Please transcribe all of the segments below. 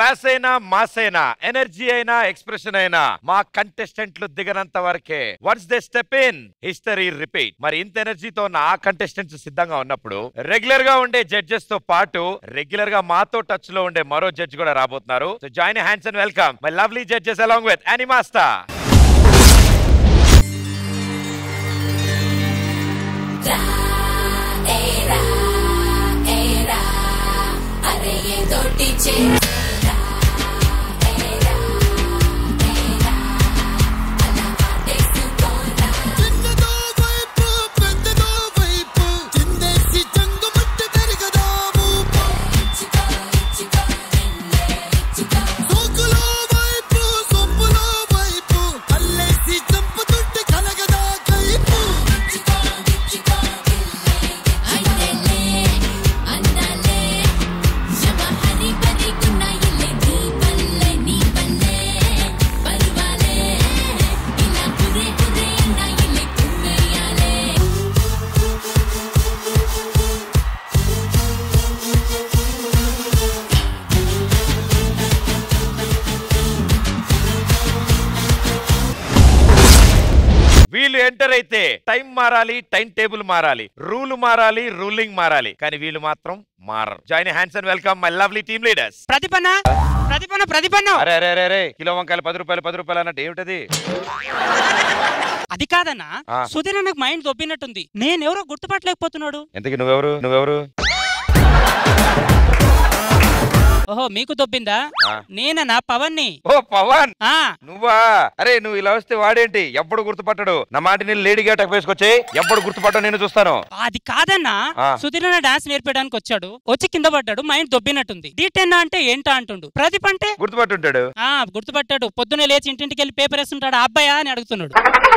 Class అయినా mass అయినా energy అయినా ఎక్స్ప్రెషన్ అయినా మా కంటెస్టెంట్లు దిగనంత వరకే once they step in history repeat మరి ఇంత ఎనర్జీతో ఉన్న ఆ కంటెస్టెంట్స్ సిద్ధంగా ఉన్నప్పుడు రెగ్యులర్ గా ఉండే జడ్జెస్ తో పాటు రెగ్యులర్ గా మాతో టచ్ లో ఉండే మరో జడ్జి కూడా రాబోతున్నారు so join hands and welcome my lovely judges along with అనిమాస్తా ఏరా ఏరా అరే ఏదోటి చేరా ఏరా ఏరా అలా వాటేసుకోరా చిన్నదో వైపు పెద్దదో వైపు చిందేసి జంగుమట్టి పెరిగదో ఊపు ఇచ్చుకో ఇచ్చుకో నిన్నే ఇచ్చుకో సోకులో వైపు సొంపులో వైపు అల్లేసి చంపుతుంటే కలగదా కైపు ఇచ్చుకో ఇచ్చుకో దిల్లే అయితేలే అన్నాలే యమహరి పరికున్న ఇల్లే నీ పల్లె నీ పల్లె పరువాలే ఇలా పురే పురే అన్న ఇల్లే కుమ్మేయాలే వీళ్ళు ఎంటర్ అయితే టైం మారాలి టైం టేబుల్ మారాలి రూల్ మారాలి రూలింగ్ మారాలి కానీ వీళ్ళు మాత్రం మారరు join hands and welcome my lovely team leaders ప్రతిపన్న ప్రతిపన్న ప్రతిపన్న అరే అరే అరే అరే కిలో వంకాయలు పది రూపాయలు పది రూపాయలు అన్నట్టు ఏమిటది అది కాదన్నా ఆ. సుధీర్ నాకు మైండ్ దొబ్బినట్టుంది నేనెవరో గుర్తుపట్టలేకపోతున్నాడు ఎంతకి నువ్వెవరు నువ్వెవరు ఓహో మీకు దొబ్బిందా ఆ. నేనన్నా పవన్ని ఓ పవన్ ఆ నువ్వా అరే నువ్వు ఇలా వస్తే వాడేంటి ఎప్పుడు గుర్తుపట్టడు నా మాట నేను లేడీ గేటకు వేసుకొచ్చి ఎప్పుడు గుర్తుపట్టడు నేను చూస్తాను అది కాదన్నా ఆ. సుధీర్ అన్న డాన్స్ నేర్పడానికి వచ్చాడు వచ్చి కింద పడ్డాడు మైండ్ దొబ్బినట్టుంది డీటెన్ అంటే ఏంటా అంటుండు ప్రదీప్ అంటే గుర్తుపట్టుంటాడు ఆ గుర్తుపట్టాడు పొద్దునే లేచి ఇంటింటికి వెళ్ళి పేపర్ వేస్తుంటాడు ఆ అబ్బాయా అని అడుగుతున్నాడు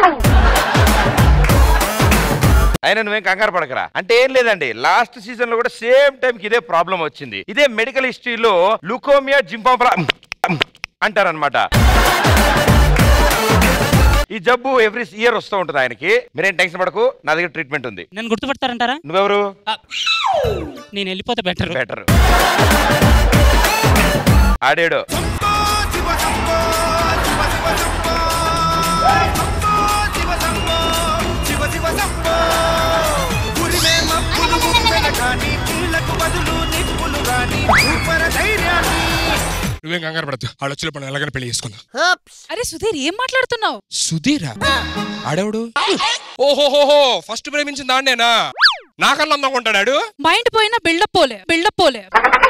అయినా నువ్వేం కంగారు పడకరా అంటే ఏం లేదండి లాస్ట్ సీజన్ లో కూడా సేమ్ టైం కి ఇదే ప్రాబ్లం వచ్చింది ఇదే మెడికల్ హిస్టరీలో లుకోమియా జింపాంఫ్రా అంటారనమాట ఈ జబ్బు ఎవ్రీ ఇయర్ వస్తూ ఉంటుంది ఆయనకి మీరేం టెన్షన్ పడకు నా దగ్గర ట్రీట్మెంట్ ఉంది నన్ను గుర్తుపడతారంటారా నువ్వెవరు ఆ, నేను వెళ్ళిపోతే బెటర్ బెటర్ ఆడాడు శంభో శివ శంభో శివ శివ శంభో శంభో శివ శంభో శివ శివ శంభో ఉరిమే మప్పులు ఉప్పెన కాని పూలకు బదులు నిప్పులు గాని సూపర ధైర్యాన్ని నువ్వేం కంగారు పడద్దు వాళ్ళు వచ్చిన పని ఎలాగైనా పెళ్లి చేసుకుందాం అరే సుధీర్ ఏం మాట్లాడుతున్నావు సుధీరా ఆడవుడు ఓహోహోహో ఫస్ట్ ప్రేమించింది దాన్నేనా నాకన్నా అందంగా ఉంటాడు మైండ్ పోయినా బిల్డప్ పోలే బిల్డప్ పోలే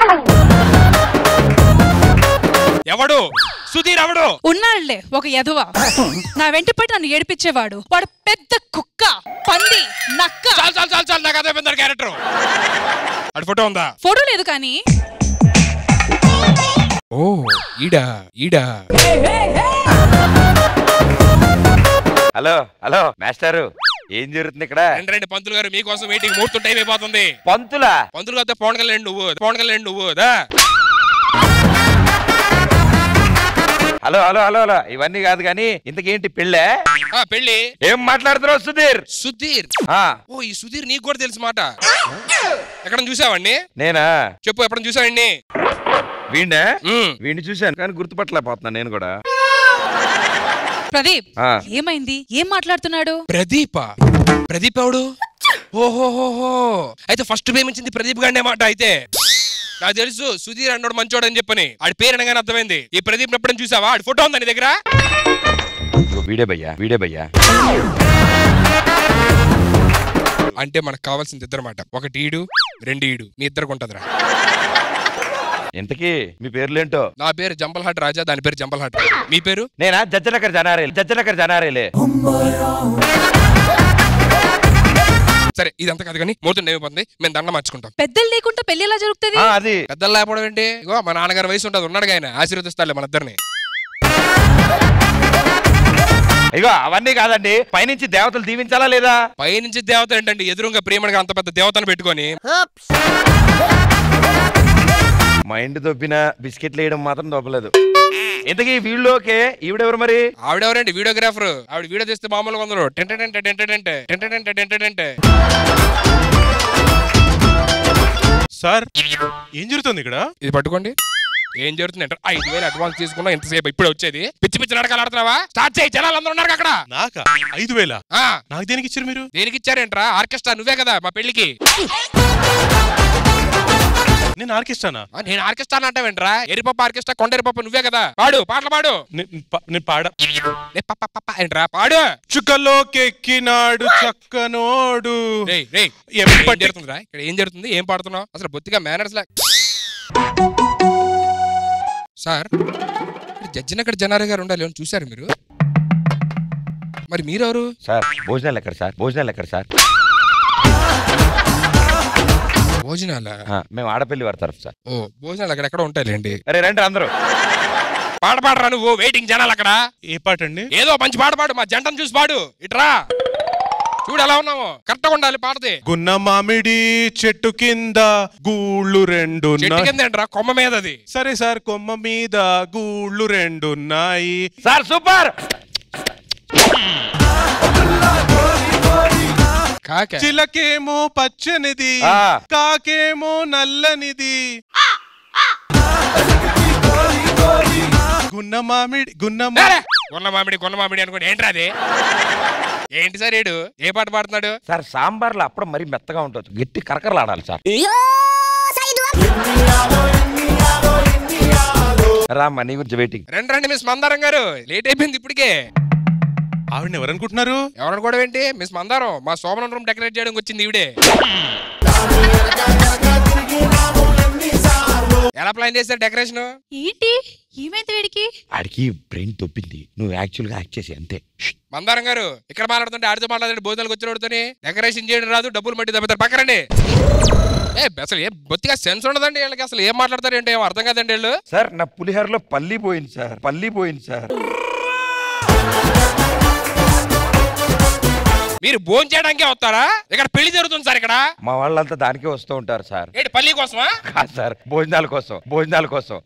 ఎవడు సుధీర్ ఎవడు ఉన్నాడులే ఒక యదువ నా వెంట పడి నన్ను ఏడిపించేవాడు వాడు పెద్ద కుక్క పంది నక్క చాలు చాలు చాలు చాలు నాకు అదే పెద్ద క్యారెక్టర్ అటు ఫోటో ఉందా ఫోటో లేదు కానీ ఓ ఈడా ఈడా హలో హలో మాస్టారు ఏం జరుగుతుంది ఇక్కడ రెండు రెండు పంతులు గారు మీకోసం వెయిటింగ్ ముహూర్తం టైం అయిపోతుంది పంతులా పంతులు కదా పవన్ కళ్యాణ్ నువ్వు పవన్ కళ్యాణ్ నువ్వు దా హలో హలో హలో హలో ఇవన్నీ కాదు కానీ ఇంతకేంటి పెళ్ళే ఆ, పెళ్లి ఏం మాట్లాడుతున్నావు సుధీర్ సుధీర్ ఆ ఓ ఈ సుధీర్ నీకు కూడా తెలుసు మాట ఎక్కడ చూసావండి నేనా చెప్పు ఎక్కడ చూసావండి వీణ్ణా వీడిని చూశాను కానీ గుర్తుపట్టలేకపోతున్నాను నేను కూడా ప్రదీప్ ఆ. ఏమైంది ఏం మాట్లాడుతున్నాడు ప్రదీప ప్రదీప్ ఎవడు ఓహోహోహో అయితే ఫస్ట్ ప్రేమించింది ప్రదీప్ గారినే మాట అయితే నాకు తెలుసు సుధీర్ అన్నోడు మంచోడు అని చెప్పని ఆడి పేరు అనగానే అర్థమైంది ఈ ప్రదీప్ ఎప్పుడైనా చూసావా ఆడి ఫోటో ఉందా నీ దగ్గర ఇదిగో వీడే భయ్యా వీడే భయ్యా అంటే మనకు కావాల్సింది ఇద్దరు మాట ఒకటి ఈడు రెండు ఈడు మీ ఇద్దరికి ఉంటదిరా ఇంతకీ మీ పేర్లేంటో నా పేరు జంపల్హాట్ రాజా దాని పేరు జంపల్హాట్ మీ పేరు నేనా జజ్జనకర్ జనారేలే జజ్జనకర్ జనారేలే సరే ఇదంతా కాదు కానీ మూర్తి అయిపోతుంది మేము దండం మార్చుకుంటాం పెద్దలు లేకుండా పెళ్లి ఎలా జరుగుతుంది ఆ, అది పెద్దలు లేకపోవడం ఏంటి ఇగో మా నాన్నగారి వయసు ఉంటుంది ఉన్నాడు ఆయన ఆశీర్వదిస్తాడులే మన ఇద్దరిని ఇగో అవన్నీ కాదండి పైనుంచి దేవతలు దీవించాలా లేదా పైనుంచి దేవత ఏంటండి ఎదురుగా ప్రేమగా అంత పెద్ద దేవతను పెట్టుకొని మైండ్ దొబ్బిన బిస్కెట్లు వేయడం మాత్రం దొబ్బలేదు ఇంతకీ వీళ్ళోకే ఈవిడెవరు మరి ఆవిడెవరండి వీడియోగ్రాఫర్ ఆవిడ వీడియో తీస్తే మామూలుగా వందరు టెంట టెంట టెంట టెంట టెంట టెంట టెంట టెంట సార్ ఏం జరుగుతుంది ఇక్కడ ఇది పట్టుకోండి ఏం జరుగుతుంది అంటే ఐదు వేలు అడ్వాన్స్ తీసుకున్నా ఇంతసేపు ఇప్పుడు వచ్చేది పిచ్చి పిచ్చి నడకలు ఆడుతున్నావా స్టార్ట్ చేయి జనాలు అందరూ ఉన్నారు అక్కడ నాకా ఐదు వేల ఆ, నాకు దేనికి ఇచ్చారు మీరు దేనికి ఇచ్చారేంట్రా ఆర్కెస్ట్రా నువ్వే కదా మా పెళ్లికి నేను ఆర్కెస్ట్రానా ఆ, నేను ఆర్కెస్ట్రా అంటావేంట్రా ఎరిపప్ప ఆర్కెస్ట్రా కొండ ఎరిపప్ప నువ్వే కదా పాడు పాటలు పాడు నేను ప- నేను పాడ ఏ పప్ప పప్ప ఏంట్రా పాడు చుక్కలోకెక్కినాడు చక్కనోడు రేయ్ రేయ్ ఏం ఏం పట్టి- జరుగుతుందిరా ఇక్కడ ఏం జరుగుతుంది ఏం పాడుతున్నావు అసలు బొత్తిగా మేనర్స్ లా సార్ ఇక్కడ జడ్జిని అక్కడ జనారే గారు ఉండాలి ఏమన్నా చూశారు మీరు మరి మీరెవరు సార్ భోజనాలు ఎక్కడ సార్ భోజనాలు ఎక్కడ సార్ భోజనాల ఆ, మేము ఆడపల్లి వారి తరఫు సార్ ఓ భోజనాలు అక్కడెక్కడ ఉంటాయిలేండి అరే రండి అందరూ పాట పాడరా నువ్వు వెయిటింగ్ జనాలు అక్కడ ఏ పాట అండి ఏదో మంచి పాట పాడు మా జంటను చూసి పాడు ఇట్రా చూడు ఎలా ఉన్నావు కరెక్ట్గా ఉండాలి పాడది గున్న మామిడి చెట్టు కింద గూళ్ళు రెండు చెట్టు కింద ఏంట్రా కొమ్మ మీద అది సరే సార్ కొమ్మ మీద గూళ్ళు రెండున్నాయి సార్ సూపర్ కాక చిలకేమో పచ్చనిది ఆ. కాకేమో నల్లనిది గున్న మామిడి గున్న మా- ఏరే! కొన్న మామిడి కొన్న మామిడి అనుకోండి ఏంట్రా అది ఏంటి సార్ ఏడు ఏ పాట పాడుతున్నాడు సార్ సాంబార్లో అప్పుడు మరీ మెత్తగా ఉంటుంది గట్టి కరకరలాడాలి సార్ రామ్మా నీ గురించి వెయిటింగ్ రండి రండి మిస్ మందారం గారు లేట్ అయిపోయింది ఇప్పటికే ఆవిడని ఎవరనుకుంటున్నారు ఎవరని కూడా ఏంటి మిస్ మందారం మా సోమనం రూమ్ డెకరేట్ చేయడానికి వచ్చింది ఈవిడే ఎలా ప్లాన్ చేశారు డెకరేషన్ ఏంటి ఏమైంది వీడికి ఆడికి బ్రెయిన్ తొప్పింది నువ్వు యాక్చువల్ గా యాక్ట్ చేసి అంతే మందారం గారు ఇక్కడ మాట్లాడుతుంటే ఆడితో మాట్లాడండి భోజనాలకు వచ్చిన వాడితోని డెకరేషన్ చేయడం రాదు డబ్బులు మట్టి దెబ్బతారు పక్కరండి ఏ అసలు ఏ బొత్తిగా సెన్స్ ఉండదండి వీళ్ళకి అసలు ఏం మాట్లాడతారు ఏంటో ఏం అర్థం కాదండి వీళ్ళు సార్ నా పులిహోరలో పల్లి పోయింది సార్ పల్లి పోయింది సార్ మీరు భోజనం చేయడానికే వస్తారా ఇక్కడ పెళ్లి జరుగుతుంది సార్ ఇక్కడ మా వాళ్ళంతా దానికే వస్తూ ఉంటారు సార్ ఏంటి పల్లి కోసమా కాదు సార్ భోజనాల కోసం భోజనాల కోసం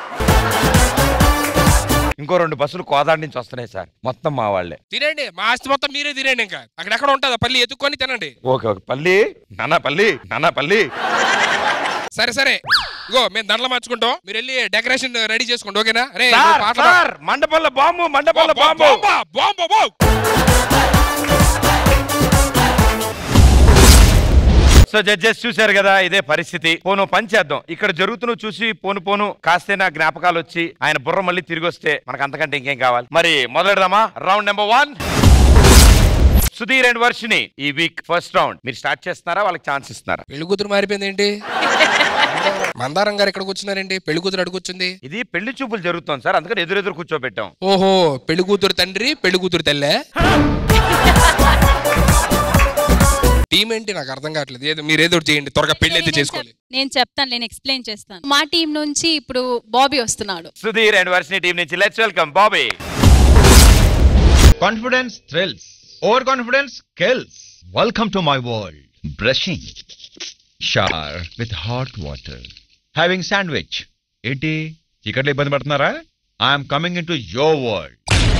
ఇంకో రెండు బస్సులు కోదాడి నుంచి వస్తున్నాయి సార్ మొత్తం మా వాళ్ళే తినండి మా ఆస్తి మొత్తం మీరే తినండి ఇంకా అక్కడెక్కడ ఉంటుందా పల్లి ఎత్తుక్కొని తినండి ఓకే ఓకే పల్లి నానా పల్లి నానా పల్లి సరే సరే ఇగో మేము దండలు మార్చుకుంటాం మీరు వెళ్ళి డెకరేషన్ రెడీ చేసుకోండి ఓకేనా రే సార్ నువ్వు పాటలు పాడు. సార్ మండపల్ల బాంబు మండపల్ల బా- బాంబు బాంబా, బాంబా, బాంబ్. సో జడ్జెస్ చూశారు కదా ఇదే పరిస్థితి పోను పని చేద్దాం ఇక్కడ జరుగుతున్న చూసి పోను పోను కాస్తేనా జ్ఞాపకాలు వచ్చి ఆయన బుర్ర మళ్ళీ తిరిగి వస్తే మనకు అంతకంటే ఇంకేం కావాలి మరి మొదలెడదామా round number one Sudheer and Varshini ఈ వీక్ ఫస్ట్ రౌండ్ మీరు స్టార్ట్ చేస్తున్నారా వాళ్ళకి ఛాన్స్ ఇస్తున్నారా పెళ్లి కూతురు మారిపోయింది ఏంటి మందారం గారు ఎక్కడ కూర్చున్నారండి పెళ్లి కూతురు అడుగు కూర్చుంది ఇది పెళ్లి చూపులు జరుగుతోంది సార్ అందుకని ఎదురెదురు కూర్చోబెట్టాం ఓహో పెళ్లి కూతురు తండ్రి పెళ్లి కూతురు తల్లే టీం ఏంటి నాకు అర్థం కావట్లేదు ఏదో మీరు ఏదో ఒకటి చేయండి త్వరగా పెళ్లి అయితే చేసుకోవాలి నేను చెప్తాను నేను ఎక్స్ప్లెయిన్ చేస్తాను మా టీం నుంచి ఇప్పుడు బాబీ వస్తున్నాడు సుధీర్ అండ్ వర్షిని టీం నుంచి let's welcome Bobby Confidence thrills. Overconfidence kills. Welcome to my world. Brushing. Shower with hot water. Having sandwich. ఏంటి చీకట్లో ఇబ్బంది పడుతున్నారా I'm coming into your world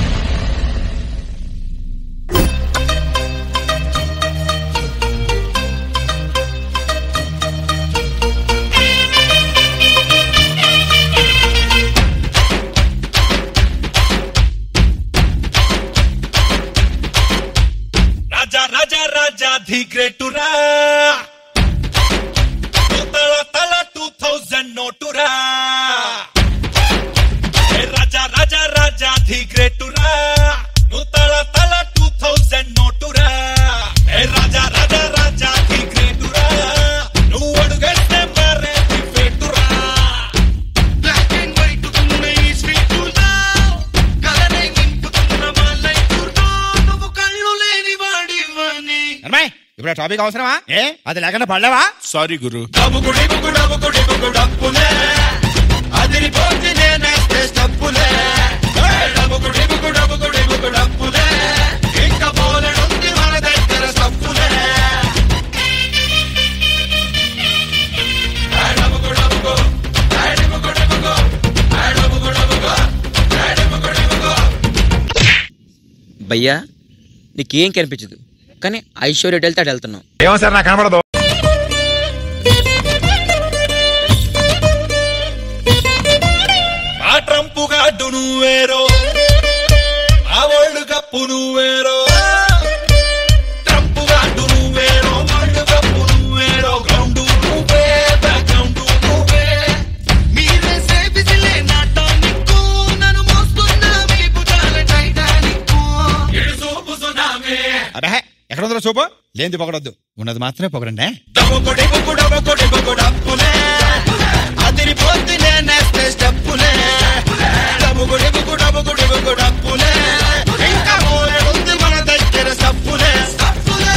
Raja Raja Raja the గ్రేటురా తల తల టూ థౌజండ్ నోటురా ఏ రాజా రాజా రాజా ది గ్రేటురా నువ్వు తల తల టూ థౌజండ్ నోటురా ఏ రాజా రాజా రాజా ది గ్రేటురా నువ్వు అడుగేస్తే మరే ది ఫేటురా బ్లాక్ అండ్ వైట్ ఉన్న ఈ స్ట్రీటులో కలనే నింపుతున్న మా లైఫ్లో నువ్వు కళ్ళు లేని వాడివని ఇప్పుడు టాపిక్ అవసరమా ఏ అది లేకుండా పడలేవా సారీ గురు డబ్బుకుడి బుకు డబ్బుకుడి బుకు డప్పులే అదిరిపోతే నేనేస్తే స్టప్పులే డబ్బుకుడి బుకు డబ్బుకుడి బుకు డప్పులే ఇంకా పోలడుంది మన దగ్గర స్టప్పులే డబ్బుకు డబ్బుకు డబ్బుకు డబ్బుకు డబ్బుకు డబ్బుకు డబ్బుకు డబ్బుకు భయ్యా నీకేం కనిపించదు కానీ ఐశ్వర్య వెళ్తే అటు వెళ్తున్నావు ఏమో సార్ నాకు కనబడదు అరే ఎక్కడ ఉందో సూపు లేనిది పొగడొద్దు ఉన్నది మాత్రమే పొగడండి అదిరిపోతులే నెక్స్ట్ స్టెప్పులే డబ్బుగుడి గుడు డబ్బుగుడి గుడు డప్పులే ఇంకా మూలడుంది మన దగ్గర సప్పులే సప్పులే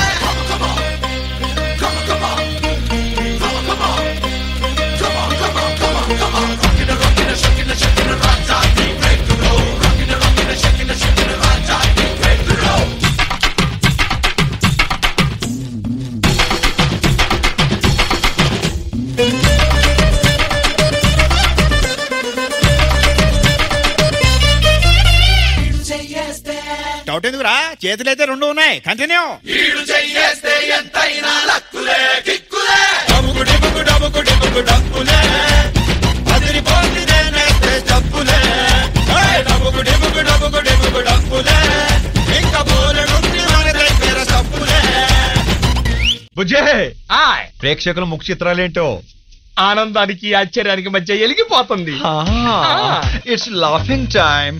డౌట్ ఎందుకురా చేతులైతే రెండు ఉన్నాయి కంటిన్యూ ఈడు చెయ్యేస్తే ఎంతైనా లక్కులే కిక్కులే డబ్బుగుడి గుడు డబ్బుగుడి గుడు డప్పులే అదిరిపోతులే నెక్స్ట్ స్టెప్పులే డబ్బుగుడి గుడు డబ్బుగుడి గుడు డప్పులే ఇంకా మూలడుంది మన దగ్గర సప్పులే బుజ్జే ప్రేక్షకుల ముఖ చిత్రాలేంటో ఆనందానికి ఆశ్చర్యానికి మధ్య ఎలిగిపోతుంది it's laughing time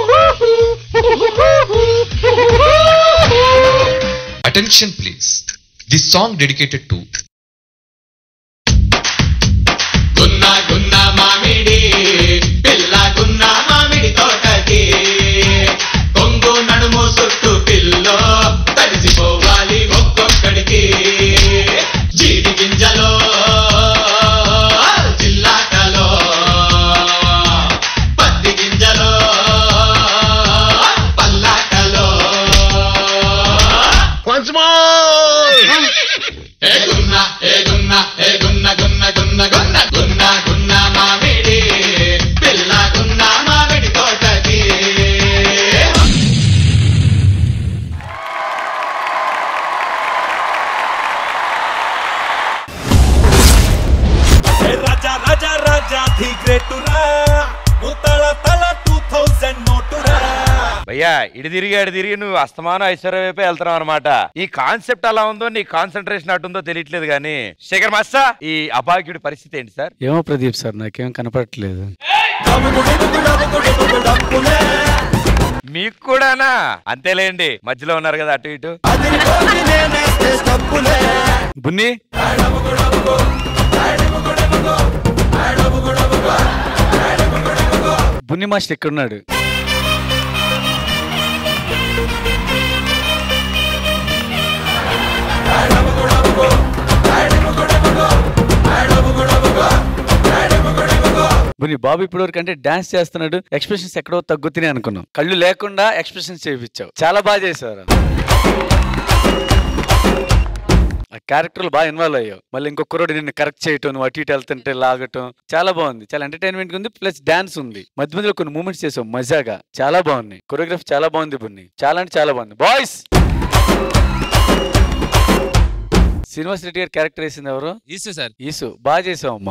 Attention please. This song dedicated to గున్నా గున్నా మామిడి పిల్ల గున్నా మామిడి తోటకి కొంగు నడుము చుట్టూ పిల్లో తడిసిపోవాలి ఒక్కొక్కడికి జీడి గింజలో జిల్లాటలో పత్తి గింజలో పల్లాటలో Once more! ఏ గున్న ఏ గున్న ఏ గున్న గున్న గున్న గున్న గున్న గున్న మామిడి పిల్ల గున్న మామిడి తోటకి రాజా రాజా రాజా ది గ్రేటురా ముతళ తల టూ థౌజండ్ నోటురా భయ్యా ఇటు తిరిగి అటు తిరిగి నువ్వు అస్తమానం ఐశ్వర్య వైపే వెళ్తున్నావు అనమాట ఈ కాన్సెప్ట్ అలా ఉందో నీ కాన్సన్ట్రేషన్ అటుందో తెలియట్లేదు కానీ శేఖర్ మాస్టా ఈ అభాగ్యుడి పరిస్థితి ఏంటి సార్ ఏమో ప్రదీప్ సార్ నాకేం కనపడట్లేదు మీకు కూడానా అంతేలేండి మధ్యలో ఉన్నారు కదా అటు ఇటు బున్ని బున్ని మాస్టర్ ఎక్కడున్నాడు బున్ని బాబు ఇప్పటి వరకు అంటే డాన్స్ చేస్తున్నాడు ఎక్స్ప్రెషన్స్ ఎక్కడో తగ్గుతున్నాయి అనుకున్నాం కళ్ళు లేకుండా ఎక్స్ప్రెషన్స్ చేయించావు చాలా బాగా చేశారు ఆ క్యారెక్టర్లు బాగా ఇన్వాల్వ్ అయ్యావు మళ్ళీ ఇంకొక కుర్రోడు నిన్ను కరెక్ట్ చేయటం నువ్వు అటు ఇటు వెళ్తుంటే లాగటం చాలా బాగుంది చాలా ఎంటర్టైన్మెంట్ ఉంది ప్లస్ డాన్స్ ఉంది మధ్య మధ్యలో కొన్ని మూమెంట్స్ చేసావు మజాగా చాలా బాగున్నాయి కొరియోగ్రఫీ చాలా బాగుంది బున్ని చాలా అంటే చాలా బాగుంది బాయ్స్ శ్రీనివాస్ రెడ్డి గారు క్యారెక్టర్ వేసింది ఎవరు ఈసు సార్ ఈసు బాగా చేసావు అమ్మా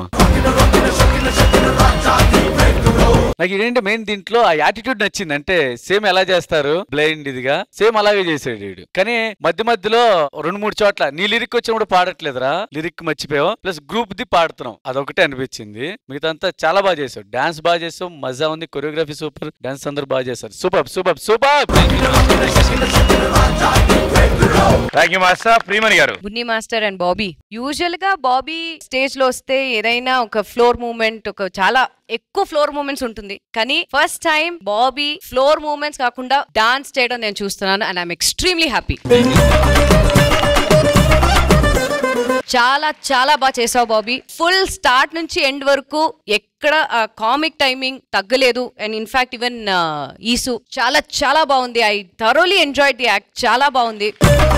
నాకు ఇదేంటి మెయిన్ దీంట్లో ఆ యాటిట్యూడ్ నచ్చింది అంటే సేమ్ ఎలా చేస్తారు బ్లైండ్ ఇదిగా సేమ్ అలాగే చేసాడు వీడు కానీ మధ్య మధ్యలో రెండు మూడు చోట్ల నీ లిరిక్ వచ్చినప్పుడు పాడట్లేదురా లిరిక్ మర్చిపోయావు ప్లస్ గ్రూప్ ది పాడుతున్నాం అదొకటే అనిపించింది మిగతా అంతా చాలా బాగా చేసావు డాన్స్ బాగా చేసావు మజా ఉంది కొరియోగ్రఫీ సూపర్ డాన్స్ అందరూ బాగా చేశారు super super super thank you master Priyamani garu Bunny master and Bobby usual గా బాబీ స్టేజ్ లో వస్తే ఏదైనా ఒక ఫ్లోర్ మూమెంట్ ఒక చాలా ఎక్కువ ఫ్లోర్ మూమెంట్స్ ఉంటుంది కానీ first time Bobby floor moments కాకుండా డాన్స్ చేయడం నేను చూస్తున్నాను అండ్ ఐఎమ్ ఎక్స్ట్రీమ్లీ హ్యాపీ చాలా చాలా బాగా చేసావు బాబీ ఫుల్ స్టార్ట్ నుంచి ఎండ్ వరకు ఎక్కడ కామిక్ టైమింగ్ తగ్గలేదు అండ్ ఇన్ఫాక్ట్ ఈవెన్ ఈసు చాలా చాలా బాగుంది I thoroughly enjoy the act చాలా బాగుంది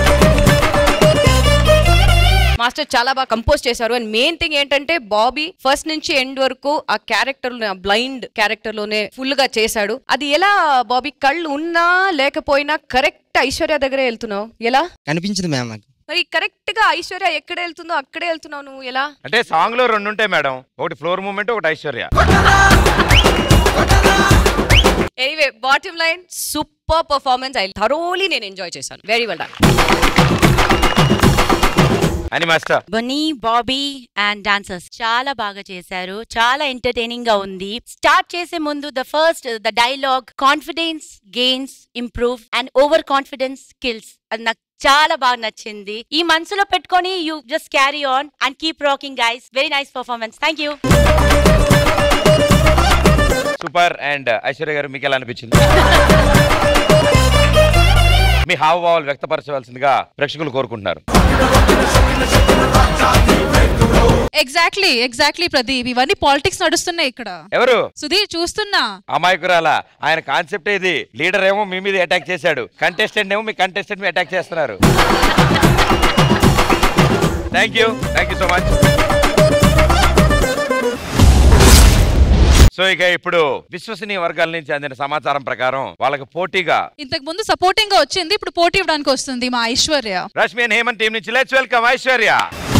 మాస్టర్ చాలా బాగా కంపోజ్ చేశారు అండ్ మెయిన్ థింగ్ ఏంటంటే బాబీ ఫస్ట్ నుంచి ఎండ్ వరకు ఆ క్యారెక్టర్ బ్లైండ్ క్యారెక్టర్ లోనే ఫుల్ గా చేశాడు అది ఎలా బాబీ కళ్ళు ఉన్నా లేకపోయినా కరెక్ట్ ఐశ్వర్య దగ్గరే వెళ్తున్నావు ఎలా కనిపించింది మ్యామ్ నాకు మరి కరెక్ట్ గా ఐశ్వర్య ఎక్కడ వెళ్తుందో అక్కడే వెళ్తున్నావు నువ్వు ఎలా అంటే సాంగ్ లో రెండు ఉంటాయి మేడం ఒకటి ఫ్లోర్ మూమెంట్ ఒకటి Aishwarya anyway bottom line super performance I thoroughly నేను ఎంజాయ్ చేశాను వెరీ వెల్ డన్ అని master Bunny Bobby and dancers చాలా బాగా చేశారు చాలా ఎంటర్టైనింగ్ గా ఉంది స్టార్ట్ చేసే ముందు the first the dialogue confidence gains improve and overconfidence skills అది నాకు చాలా బాగా నచ్చింది ఈ మనసులో పెట్టుకొని you just carry on and keep rocking guys very nice performance thank you super and Aishwarya garu మీకు ఎలా అనిపించింది మీ హావభావాలు వ్యక్తపరచవలసిందిగా ప్రేక్షకులు కోరుకుంటున్నారు ఎగ్జాక్ట్లీ ఎగ్జాక్ట్లీ ప్రదీప్ ఇవన్నీ పాలిటిక్స్ నడుస్తున్నాయి ఇక్కడ ఎవరు సుధీర్ చూస్తున్నా అమాయకురాల ఆయన కాన్సెప్ట్ ఇది లీడర్ ఏమో మీ మీద అటాక్ చేశాడు కంటెస్టెంట్ ఏమో మీ కంటెస్టెంట్ మీ అటాక్ చేస్తున్నారు thank you thank you so much so ఇక ఇప్పుడు విశ్వసనీయ వర్గాల నుంచి అందిన సమాచారం ప్రకారం వాళ్ళకి పోటీగా ఇంతకు ముందు సపోర్టింగ్ గా వచ్చింది ఇప్పుడు పోటీ ఇవ్వడానికి వస్తుంది మా ఐశ్వర్య రష్మి అండ్ హేమంత్ టీం నుంచి లెట్స్ వెల్కమ్ ఐశ్వర్య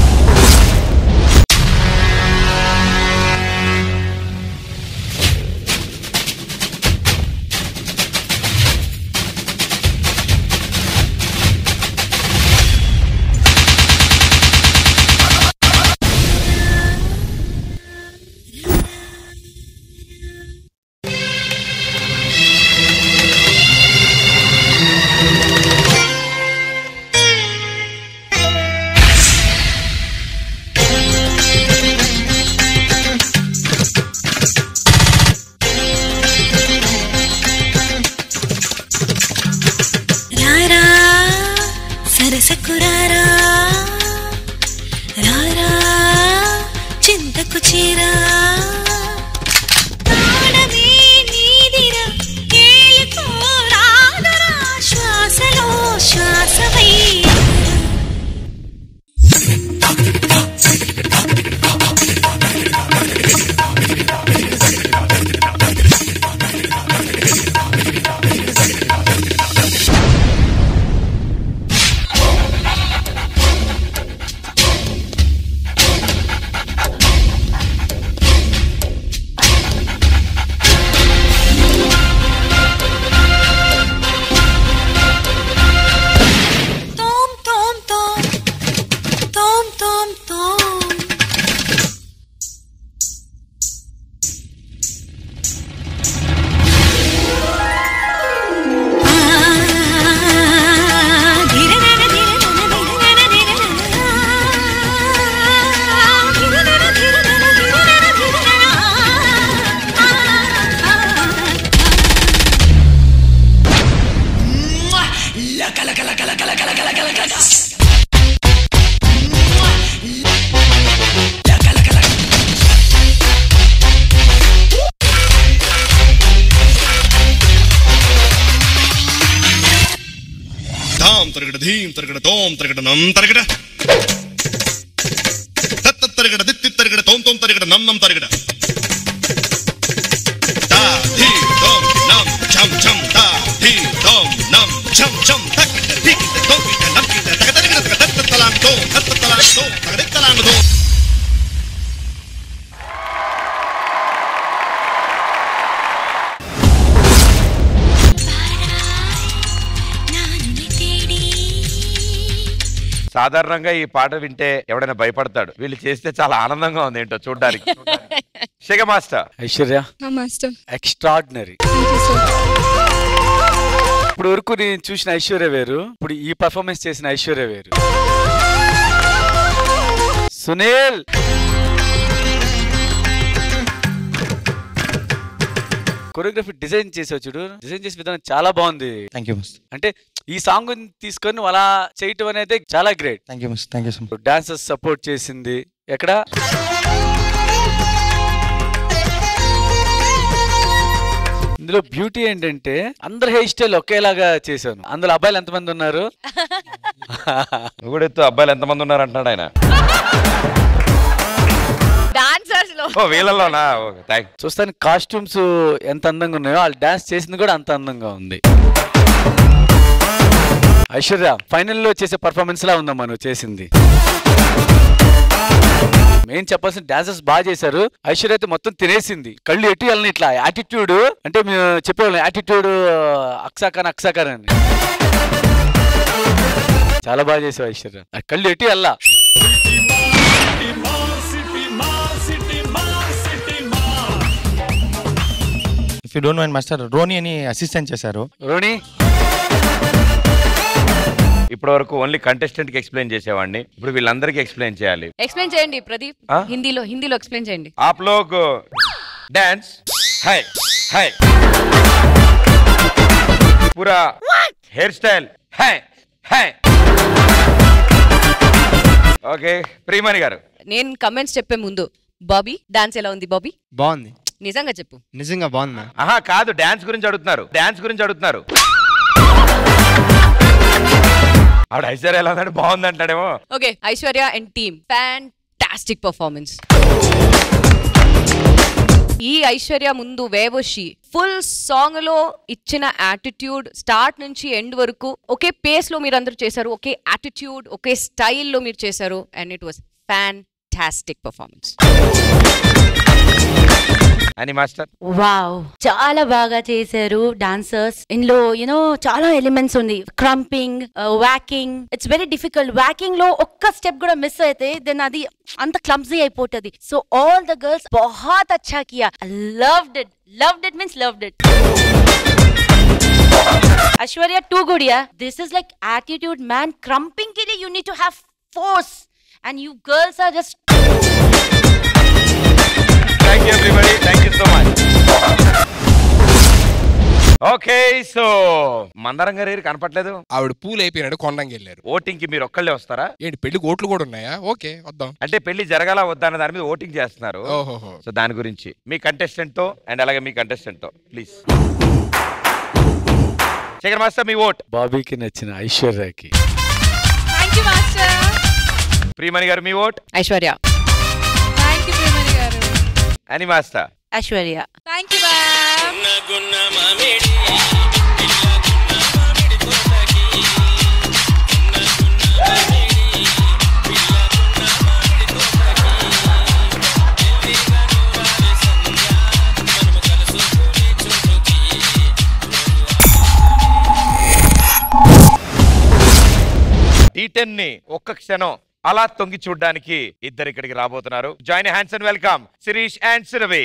రారా సరసకు రారా రారా చింతకు చేరా ప్రాణమే నీదిరా, ఏలుకో రాదురా, శ్వాసలో శ్వాసవై తోం తోం తోం తోం తోం తోం ధాం తరగడ ధీం తరగడ తోం తరగడ నం తరగడ తత్త తరగడ దిత్తి తరగడ తోం తోం తరగడ నం నం తరగడ తా ధీ తోం నం ఛం ఛం తా ధీ తోం నం ఛం ఛం తక్కిట దిక్కిట తోకిట నక్కిట తగ తరగడ తగ తత్త తలాంగ్ తోం తత్త తలాంగ్ తోం తగ తలాంగ్ తోం సాధారణంగా ఈ పాట వింటే ఎవడైనా భయపడతాడు వీళ్ళు చేస్తే చాలా ఆనందంగా ఉంది ఏంటో చూడడానికి శిగ మాస్టర్ ఐశ్వర్య మాస్టర్ ఎక్స్ట్రాడినరీ ఇప్పుడు వరకు నేను చూసిన ఐశ్వర్య వేరు ఇప్పుడు ఈ పర్ఫార్మెన్స్ చేసిన ఐశ్వర్య వేరు సునీల్ కొరియోగ్రఫీ డిజైన్ చేసావు చూడు డిజైన్ చేసే విధానం చాలా బాగుంది థ్యాంక్ యూ మిస్ అంటే ఈ సాంగ్ తీసుకొని నువ్వు అలా చేయటం అనేది చాలా great thank you miss thank you so much dancers support చేసింది ఎక్కడ ఇందులో బ్యూటీ ఏంటంటే అందరు హెయిర్ స్టైల్ ఒకేలాగా చేశాను అందులో అబ్బాయిలు ఎంతమంది ఉన్నారు ఎత్తు అబ్బాయిలు ఎంతమంది ఉన్నారు అంటున్నాడు ఆయన డాన్సర్స్ లో ఓ వీళ్ళలోనా థ్యాంక్ చూస్తానికి కాస్ట్యూమ్స్ ఎంత అందంగా ఉన్నాయో వాళ్ళు డాన్స్ చేసింది కూడా అంత అందంగా ఉంది ఐశ్వర్య ఫైనల్లో చేసే పర్ఫార్మెన్స్ లా ఉందమ్మా నువ్వు చేసింది మెయిన్ చెప్పాల్సిన డాన్సర్స్ బాగా చేశారు ఐశ్వర్య అయితే మొత్తం తినేసింది కళ్ళు ఎటు వెళ్ళని ఇట్లా యాటిట్యూడ్ అంటే మేము చెప్పేవాళ్ళం యాటిట్యూడ్ అక్సాకాన్ అక్సాకాన్ అని చాలా బాగా చేసావు ఐశ్వర్య ఆ కళ్ళు ఎటు వెళ్ళా if you don't mind master Roni అని అసిస్టెంట్ చేశారు రోని ఇప్పటి వరకు ఓన్లీ కంటెస్టెంట్ కి ఎక్స్ప్లెయిన్ చేసేవాడిని ఇప్పుడు వీళ్ళందరికీ ఎక్స్ప్లెయిన్ చేయాలి ఎక్స్ప్లెయిన్ చేయండి ప్రదీప్ ఆ? హిందీలో హిందీలో ఎక్స్ప్లెయిన్ చేయండి आप लोग डांस है है पूरा हेयर स्टाइल है है ఓకే ప్రియమణి గారు నేను కమెంట్స్ చెప్పే ముందు బాబీ డాన్స్ ఎలా ఉంది బాబీ బాగుంది నిజంగా చెప్పు నిజంగా బాగుందా ఆహా కాదు డాన్స్ గురించి అడుగుతున్నారు డాన్స్ గురించి అడుగుతున్నారు ఆవిడ ఐశ్వర్య ఎలా ఉందంటే బాగుంది అంటాడేమో okay Aishwarya and team fantastic performance ఈ ఐశ్వర్య ముందు వేవోషి ఫుల్ సాంగ్ లో ఇచ్చిన యాటిట్యూడ్ స్టార్ట్ నుంచి ఎండ్ వరకు ఒకే పేస్ లో మీరు అందరూ చేశారు ఒకే యాటిట్యూడ్ ఒకే స్టైల్లో మీరు చేశారు and it was fantastic performance అని మాస్టర్ వావ్ చాలా బాగా చేశారు డాన్సర్స్ ఇందులో యూనో చాలా ఎలిమెంట్స్ ఉంది krumping walking it's very difficult walking లో ఒక్క స్టెప్ కూడా మిస్ అయితే దెన్ అది అంత క్లమ్జీ అయిపోతుంది సో ఆల్ ద గర్ల్స్ బహుత్ అచ్చా కియా loved it loved it means loved it Aishwarya too good yeah this is like attitude man krumping के लिए you need to have force and you girls are just thank you everybody thank you so much okay so Mandaram garu కనపట్లేదు ఆవిడ పూలు అయిపోయినాడు కొండంకి వెళ్ళారు voting కి మీరు ఒక్కళ్ళే వస్తారా ఏంటి పెళ్లికి ఓట్లు కూడా ఉన్నాయా ఓకే వద్దాం అంటే పెళ్లి జరగాల వద్దా అన్న దాని మీద ఓటింగ్ చేస్తున్నారు ఓహోహో. సో దాని గురించి మీ కంటెస్టెంట్ తో అండ్ అలాగే మీ కంటెస్టెంట్ తో ప్లీజ్ శేఖర్ మాస్టర్ మీ ఓట్ బాబీకి నచ్చిన ఐశ్వర్యకి thank you master Priyamani garu మీ vote Aishwarya thank you Priyamani garu అని master Aishwarya thank you ma'am T ten ని ఒక్క క్షణం అలా తొంగి చూడడానికి ఇద్దరు ఇక్కడికి రాబోతున్నారు join hands and welcome Sirish and Surabhi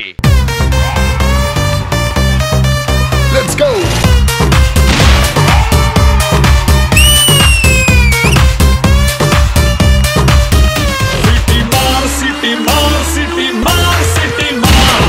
Let's go! సిటీ మార్ సిటీ మార్ సిటీ మార్ సిటీ మార్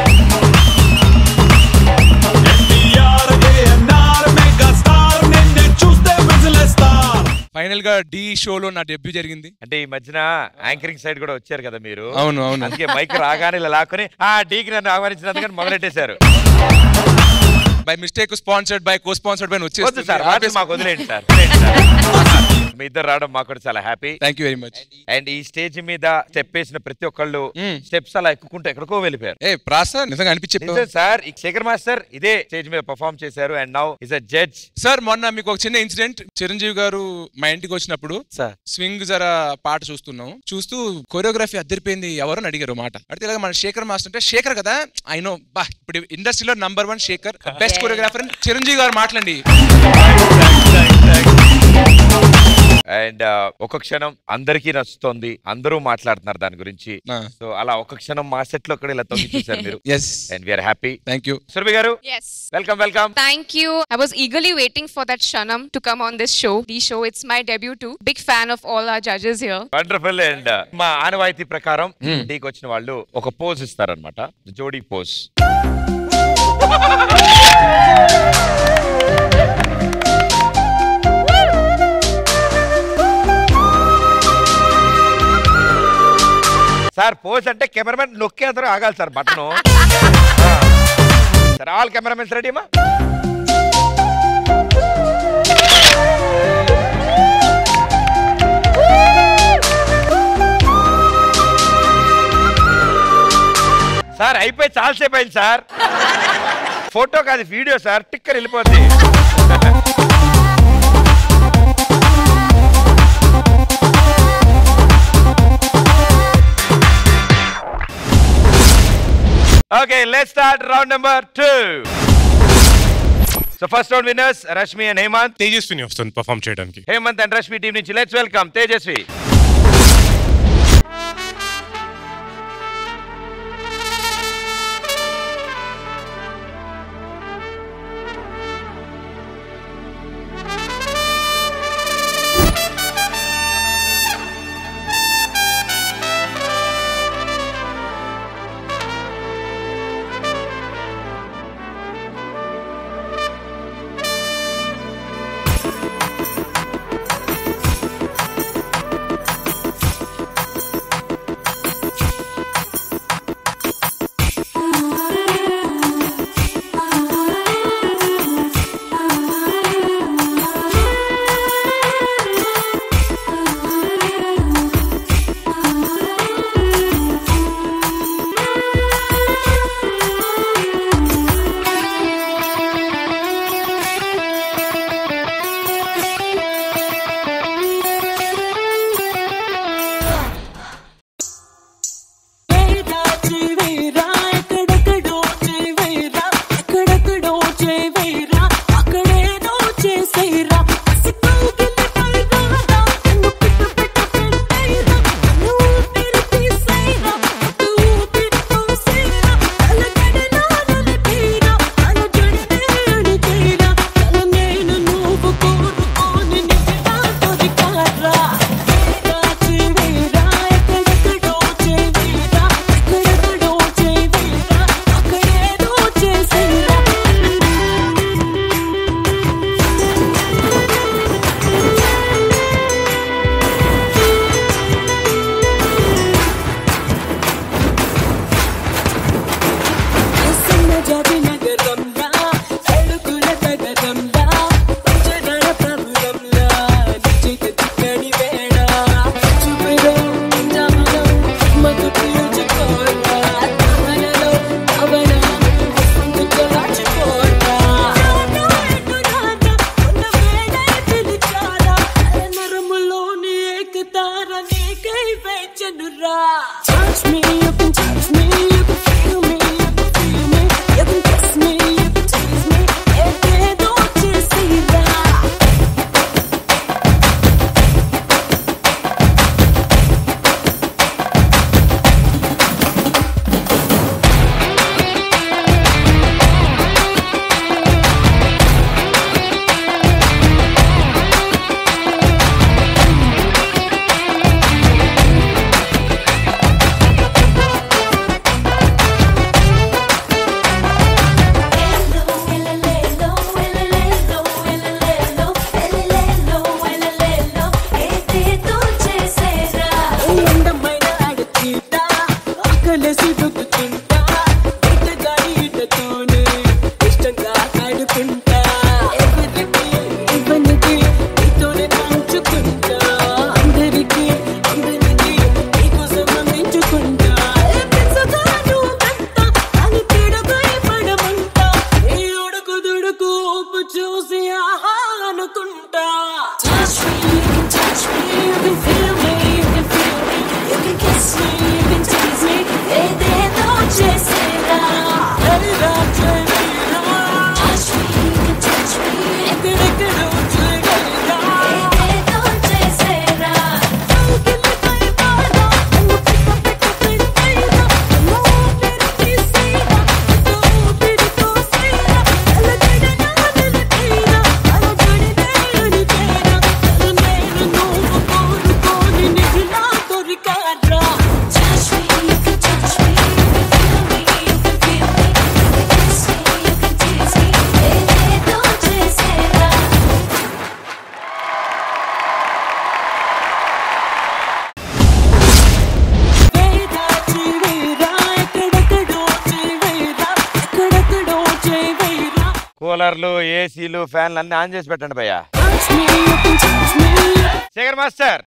ఎన్టీఆర్ ఏఎన్ఆర్ మెగా స్టార్ నిన్నే చూస్తే విజిలేస్తార్ ఫైనల్ గా డి షోలో నా డెబ్యూ జరిగింది అంటే ఈ మధ్యన యాంకరింగ్ సైడ్ కూడా వచ్చారు కదా మీరు అవును, అవును. అందుకే మైక్ రాగానే ఇలా లాక్కుని ఆ డీకి నన్ను ఆహ్వానించినందుకని మొదలెట్టేశారు by mistake sponsored by co sponsored by వద్దు సార్ వాటిని మాకు వదిలేండి సార్ వదిలేండి సార్. మీ ఇద్దరు రావడం మాకు కూడా చాలా happy thank you very much and ఈ స్టేజ్ మీద స్టెప్ వేసిన ప్రతి ఒక్కళ్ళు స్టెప్స్ అలా ఎక్కుకుంటూ ఎక్కడికో వెళ్ళిపోయారు ఏ ప్రాస నిజంగా అనిపించే నిజం సార్ ఈ శేఖర్ మాస్టర్ ఇదే స్టేజ్ మీద పర్ఫామ్ చేశారు and now is a judge sir మొన్న మీకు ఒక చిన్న ఇన్సిడెంట్ చిరంజీవి గారు మా ఇంటికి వచ్చినప్పుడు స్వింగ్ జరా పాట చూస్తున్నాం చూస్తూ కొరియోగ్రఫీ అద్దరిపోయింది ఎవరు అని అడిగారు మాట అడిగితే ఇలాగ మన శేఖర్ మాస్టర్ అంటే శేఖర్ కదా ఐ నో బా ఇప్పుడు ఇండస్ట్రీలో number one Shekar best choreographer అని చిరంజీవి గారు మాట్లాడి అండ్ ఒక క్షణం అందరికీ నచ్చుతోంది అందరూ మాట్లాడుతున్నారు దాని గురించి సో అలా ఒక క్షణం మా సెట్ లో కూడా ఇలా తొంగి చూశారు మీరు Yes. And we're happy thank you Surabhi garu Yes. Welcome welcome Thank you. I was eagerly waiting for that Shanam to come on this show. The show, it's my debut too. Big fan of all our judges here. Wonderful and మా ఆనవాయితీ ప్రకారం టీకి వచ్చిన వాళ్ళు ఒక pose ఇస్తారనమాట జోడీ pose sir pose అంటే కెమెరామెన్ నొక్కేద్దరు ఆగాలి sir button sir all cameramen ready అమ్మా సార్ అయిపోయి చాలాసేపు అయింది సార్ ఫోటో కాదు వీడియో సార్ టిక్కర్ వెళ్ళిపోద్ది okay let start round number two so first round winners Rashmi and Hemanth Tejaswini వస్తుంది పర్ఫామ్ చేయడానికి హేమంత్ అండ్ రష్మి టీం నుంచి లెట్స్ వెల్కమ్ తేజస్వి వేచనురా Touch me, you can touch me, you can feel me, you can feel me, you can kiss me, you can tease me, ఏదేదో చేసేరా చూసి ఆహా అనుకుంటా Touch me, you can touch me, you can feel me, you can feel me, you can kiss me, you can tease me, ఏదేదో చేసేరా ఏరా చేయరా Touch me, you can touch me, ఎక్కడెక్కడో చేయగలరా ఏదేదో చేసేరా ఊగిలిపై పాడా, ఊపిరి పెట్టు పెడతైరా, ఊపిరి తీసేరా, ఊపిరితో సేరా, అలజడిన అలజడిన, అలజడినే అడిగేరా, అల నేను నువ్వు కోరుకోని నిధిలా దొరికారా Touch me, you can touch me, you can feel me, you can feel me, you can kiss me, you can tease me, ఏదేదో చేసేరా వేదా చేవేరా ఎక్కడెక్కడో చేవేరా ఎక్కడెక్కడో చేవేరా కూలర్లు ఏసీలు ఫ్యాన్లు అన్ని ఆన్ చేసి పెట్టండి భయ్యా Touch me, you can touch me, Shekar master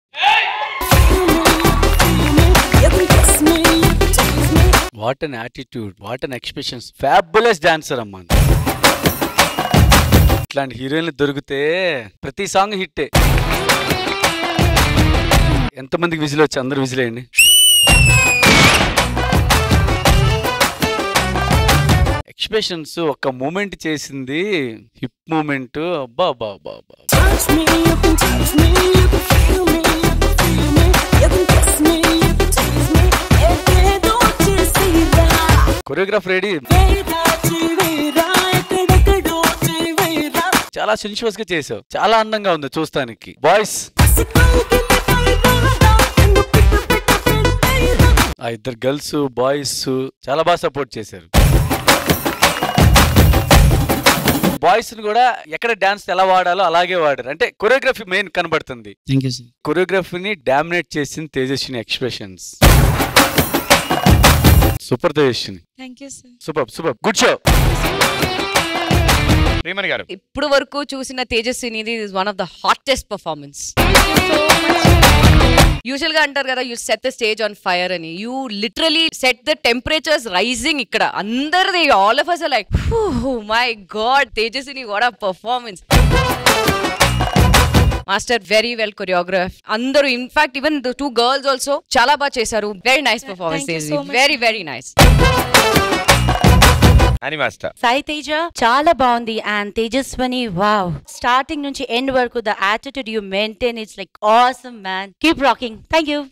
you can kiss me, you can tease me. What an attitude what an expressions fabulous dancer అమ్మా ఇట్లాంటి హీరోయిన్లు దొరికితే ప్రతి సాంగ్ హిట్టే ఎంతమందికి విజిల్ వచ్చి అందరూ విజిల్ వేయండి ఎక్స్ప్రెషన్స్ ఒక్క మూమెంట్ చేసింది హిప్ మూమెంట్ అబ్బా అబ్బా అబ్బా అబ్బా Touch me, you can touch me, you can feel me, you can feel me, you can kiss me, you can tease me, ఏదేదో చేసేరా కొరియోగ్రాఫ్ రెడీ వేదా చేవేరా ఎక్కడెక్కడో చేవేరా చాలా సెన్షువస్ గా చేసావు చాలా అందంగా ఉంది చూస్తానికి బాయ్స్ ఆ ఇద్దరు గర్ల్స్ బాయ్స్ చాలా బాగా సపోర్ట్ చేశారు బాయ్స్ ని కూడా ఎక్కడ డాన్స్ ఎలా వాడాలో అలాగే వాడారు అంటే కొరియోగ్రఫీ మెయిన్ కనబడుతుంది థ్యాంక్ యూ సార్ కొరియోగ్రఫీని డామినేట్ చేసింది Tejaswini expressions super Tejaswini thank you sir super super good show Priyamani garu ఇప్పుడు వరకు చూసిన తేజస్వినిది is one of the hottest performance usual గా అంటారు కదా you set the stage on fire అని you literally set the temperatures rising ఇక్కడ అందరిది all of us like my god Tejaswini what a performance master very well choreograph అందరూ in fact even the two girls also చాలా బాగా చేశారు very nice performance Thank you so much. Very very nice అని master Sai Teja చాలా బాగుంది and Tejaswini wow starting నుంచి end వరకు the attitude you maintain it's like awesome man keep rocking thank you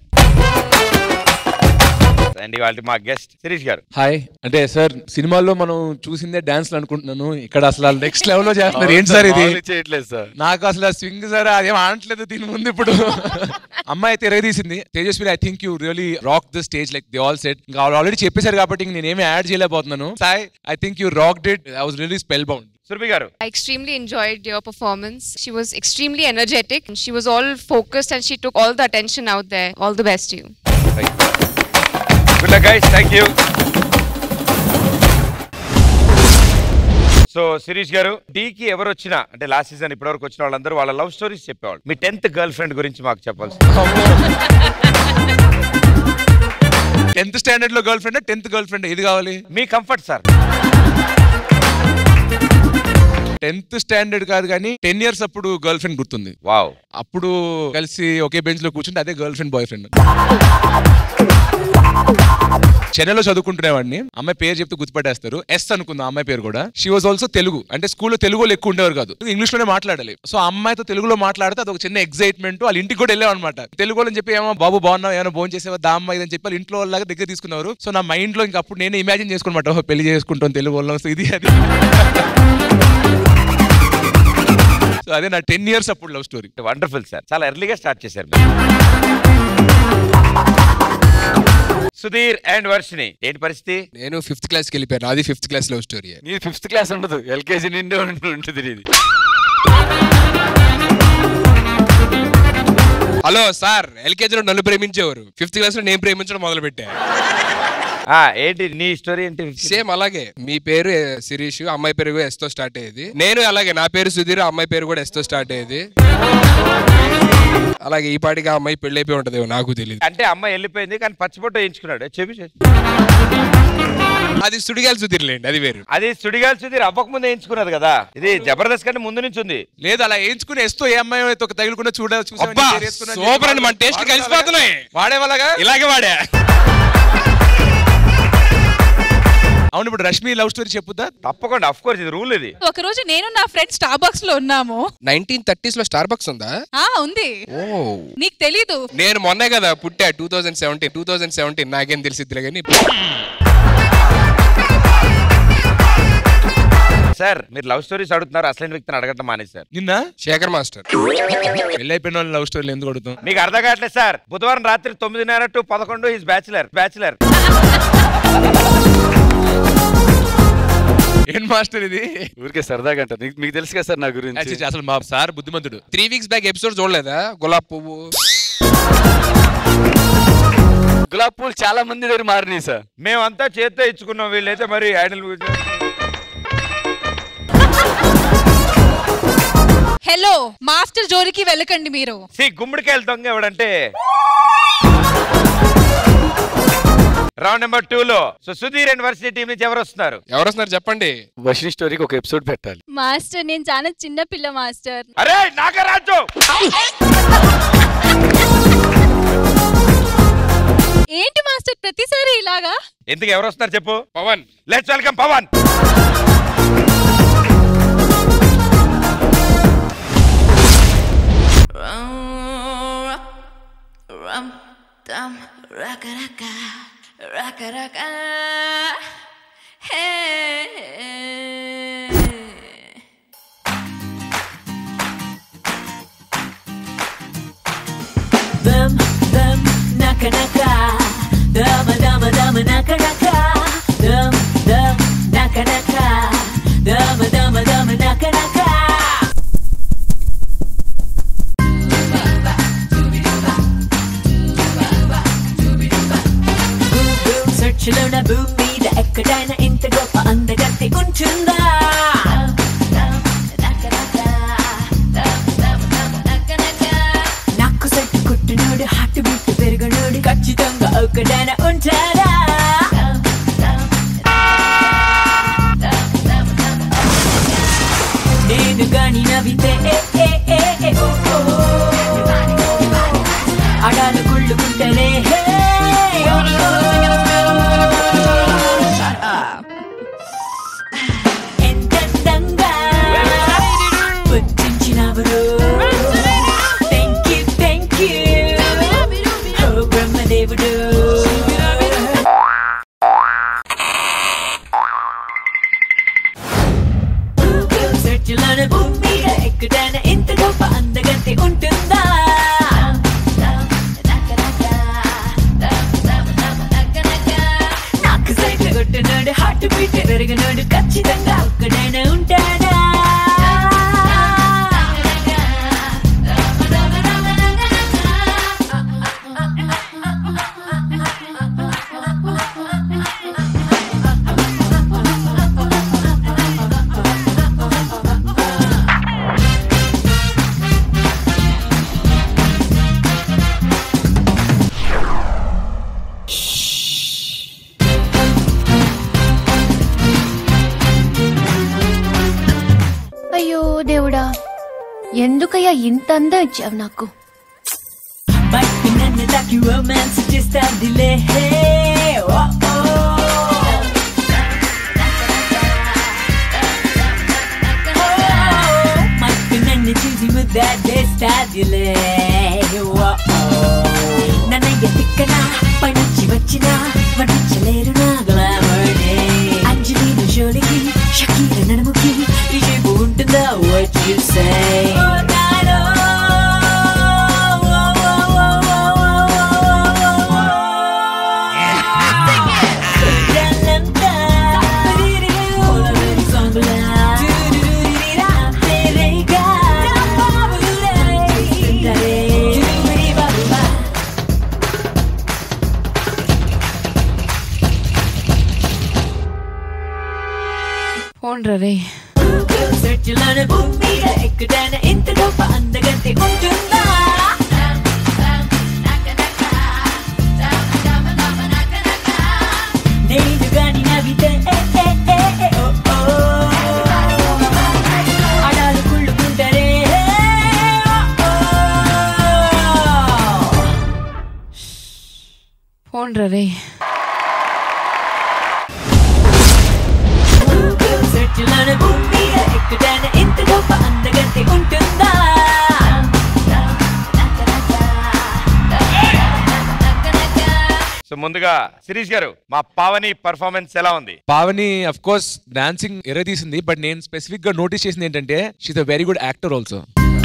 and వాళ్ళ మా గెస్ట్ శిరీష్ గారు హాయ్ అంటే సార్ సినిమాల్లో మనం చూసిందే డాన్స్ అనుకుంటున్నాను ఇక్కడ అసలు నెక్స్ట్ లెవెల్ లో చేస్తున్నారు ఏంటి సార్ ఇది చేయట్లేదు సార్ నాకు అసలు స్వింగ్ సార్ అదేం ఆడట్లేదు దీని ముందు ఇప్పుడు అమ్మాయి అయితే ఎరగదీసింది Tejaswi I think you really rock the stage like they all set ఇంకా ఆల్రెడీ చెప్పేశారు కాబట్టి ఇంక నేనేమి యాడ్ చేయలేకపోతున్నాను Sai I think you rock did I was really spellbound Surabhi garu I extremely enjoyed your performance. She was extremely energetic. She was all focused and she took all the attention out there. All the best to you. Good luck guys thank you so Sirish garu డీకి ఎవరు వచ్చినా అంటే last season ఇప్పటివరకు వచ్చిన వాళ్ళందరూ వాళ్ళ love stories చెప్పేవాళ్ళు మీ tenth girl friend గురించి మాకు చెప్పాల్సి టెన్త్ స్టాండర్డ్ లో girlfriend tenth girlfriend ఇది కావాలి మీ కంఫర్ట్ సార్ టెన్త్ స్టాండర్డ్ కాదు కానీ టెన్ ఇయర్స్ అప్పుడు గర్ల్ ఫ్రెండ్ గుర్తుంది వావ్ అప్పుడు కలిసి ఒకే బెంచ్ లో కూర్చుంటే అదే గర్ల్ ఫ్రెండ్ బాయ్ ఫ్రెండ్ చెన్నైలో చదువుకుంటునేవాడిని అమ్మాయి పేరు చెప్తే గుర్తుపట్టేస్తారు ఎస్ అనుకుంది ఆ అమ్మాయి పేరు కూడా షీ వాజ్ ఆల్సో తెలుగు అంటే స్కూల్లో తెలుగు వాళ్ళు ఎక్కువ ఉండేవారు కాదు ఇంగ్లీష్ లోనే మాట్లాడాలి సో ఆ అమ్మాయితో తెలుగులో మాట్లాడితే అది ఒక చిన్న ఎక్సైట్మెంట్ వాళ్ళ ఇంటికి కూడా వెళ్ళాం అనమాట తెలుగు వాళ్ళని చెప్పి ఏమో బాబు బాగున్నావు ఏమైనా భోజనం చేసేవా దా అమ్మాయి అని చెప్పి వాళ్ళ ఇంట్లో వాళ్ళగా దగ్గర తీసుకున్నారు సో నా మైండ్ లో ఇంకా అప్పుడు నేను ఇమాజిన్ చేసుకున్నమాట "ఓహో, పెళ్లి చేసుకుంటాం తెలుగు వాళ్ళం సో ఇది అది సో అదే నా టెన్ ఇయర్స్ అప్పుడు లవ్ స్టోరీ వండర్ఫుల్ సార్ చాలా ఎర్లీగా స్టార్ట్ చేశారు సుధీర్ అండ్ వర్షిని ఏంటి పరిస్థితి నేను ఫిఫ్త్ క్లాస్కి వెళ్ళిపోయాను అది ఫిఫ్త్ క్లాస్ లవ్ స్టోరీ నీ ఫిఫ్త్ క్లాస్ ఉండదు ఎల్కేజీ నిండే ఉంటు- ఉంటుంది నీది హలో సార్ ఎల్కేజీలో నన్ను ప్రేమించేవారు ఫిఫ్త్ క్లాస్ లో నేను ప్రేమించడం మొదలు పెట్టా ఆ, ఏంటి నీ స్టోరీ ఏంటి సేమ్ అలాగే మీ పేరు ఏ, శిరీష్ అమ్మాయి పేరు కూడా ఎస్ తో స్టార్ట్ అయ్యేది నేను అలాగే నా పేరు సుధీర్ అమ్మాయి పేరు కూడా ఎస్ తో స్టార్ట్ అయ్యేది అలాగే ఈ పాటికి ఆ అమ్మాయి పెళ్లి అయిపోయి ఉంటది నాకు తెలియదు అంటే అమ్మాయి వెళ్ళిపోయింది కానీ పచ్చిబొట్టు వేయించుకున్నాడు చెప్పి చెప్పి. అది సుడిగాలి సుధీర్ లేండి అది వేరు అది సుడిగాలి సుధీర్ అవ్వక ముందు వేయించుకున్నది కదా ఇది జబర్దస్త్ కంటే ముందు నుంచి ఉంది లేదు అలా వేయించుకుని ఎస్తో ఏ అమ్మాయి అయితే ఒక తగులుకున్నా చూడ అబ్బా, సూపర్ అండి, మన taste కలిసిపోతున్నాయి. వాడేవాళ్ళగా ఇలాగే వాడా అవును ఇప్పుడు రష్మి లవ్ స్టోరీ చెప్పుద్దా తప్పకుండా అఫ్ కోర్స్ ఇది రూల్ ఇది ఒక రోజు నేను నా ఫ్రెండ్ స్టార్ బాక్స్ లో ఉన్నాము నైన్టీన్ థర్టీస్ లో స్టార్ బక్స్ ఉందా ఆ ఉంది ఓ నీకు తెలీదు నేను మొన్నే కదా పుట్టా two thousand seventeen two thousand seventeen నాకేం తెలిసిద్దిలే కానీ సార్ మీరు లవ్ స్టోరీస్ అడుగుతున్నారు అసలైన వ్యక్తిని అడగటం మానేశారు నిన్న శేఖర్ మాస్టర్ పెళ్లి అయిపోయిన వాళ్ళు లవ్ స్టోరీలు ఎందుకు అడుగుతాం మీకు అర్థం కావట్లేదు సార్ బుధవారం రాత్రి తొమ్మిదిన్నర టు పదకొండు ఈజ్ బ్యాచులర్ బ్యాచులర్ ఏం మాస్టర్ ఇది ఊరికే సరదాగా అంటారు నీకు- మీకు తెలుసు కదా సార్ నా గురించి అచ్చచ్చ, అసలు మా సార్ బుద్ధిమంతుడు త్రీ వీక్స్ బ్యాక్ ఎపిసోడ్ చూడలేదా గులాబ్ పువ్వు గులాబ్ పూలు చాలా మంది దగ్గర మారినాయి సార్ మేమంతా చేత్తో ఇచ్చుకున్నాం వీళ్ళైతే మరి ఐడల్ హలో మాస్టర్ జోలికి వెళ్ళకండి మీరు సి గుమ్మడికాయలు దొంగ ఎవడంటే రౌండ్ నెంబర్ టూ లో సో సుధీర్ అండ్ వర్సిటీ టీం నుంచి ఎవరు వస్తున్నారు ఎవరు వస్తున్నారు చెప్పండి వర్షిని స్టోరీకి ఒక ఎపిసోడ్ పెట్టాలి మాస్టర్ నేను చాలా చిన్న పిల్ల మాస్టర్ అరే నాగరాజు ఏంటి మాస్టర్ ప్రతిసారి ఇలాగా ఎందుకు ఎవరు వస్తున్నారు చెప్పు Pawan let's welcome Pawan Rum, dum, raka raka, raka raka. Hey. Dum, dum, naka naka. Dama, dama, dama, naka naka. Dum, dum, naka naka. Dama, dama, dama, naka naka. Google search లోన భూమి మీద ఎక్కడైనా ఇంత గొప్ప అందగత్తి ఉంటుందా నాకు సెట్ కుట్టినోడు హార్ట్ బీట్ పెరుగునోడు ఖచ్చితంగా ఒకడైనా ఉంటారా నేను గాని నవ్వితే ఏ, ఏ, ఏ, ఏ, ఓ, ఓ. అడాలు కుళ్ళుకుంటేనే హే, ఓ, ఓ. ఎంతందంగా పుట్టించినవరు థ్యాంక్ యూ థ్యాంక్ యూ ఓ బ్రహ్మదేవుడు ఇంత అందం ఇచ్చావు నాకు బట్టి నన్ను తాకి రొమాన్స్ చేస్తాదిలే ఓ ఓ మట్టి నన్ను చూసి ముద్దాడేస్తాదిలే ఓ ఓ నన్నయ్య తిక్కన పైనుంచి వచ్చిన వర్ణించలేరు నా గ్లామర్నే అంజలీను జోలికి షకీల నడుముకి ఈ షేపు ఉంటుందా what you say phone Ravi సెర్చ్లోనే భూమి మీద ఎక్కడైనా ఇంత గొప్ప అందగంతి ఉంటుందా నేను గాని నవ్వితే ఏ, ఏ, ఏ, ఏ, ఓ, ఓ. అడాలు కుళ్ళుకుంటారే ఓ, ఫోన్ రవి ఓ. సెర్చ్లోనే భూమి మీద ఎక్కడైనా ఇంత గొప్ప అందగంతి ఉంటుందా సో ముందుగా శిరీష్ గారు మా పావని పర్ఫార్మెన్స్ ఎలా ఉంది పావని అఫ్ కోర్స్ డాన్సింగ్ ఎరదీసింది బట్ నేను స్పెసిఫిక్ గా నోటీస్ చేసింది ఏంటంటే she's a very good actor also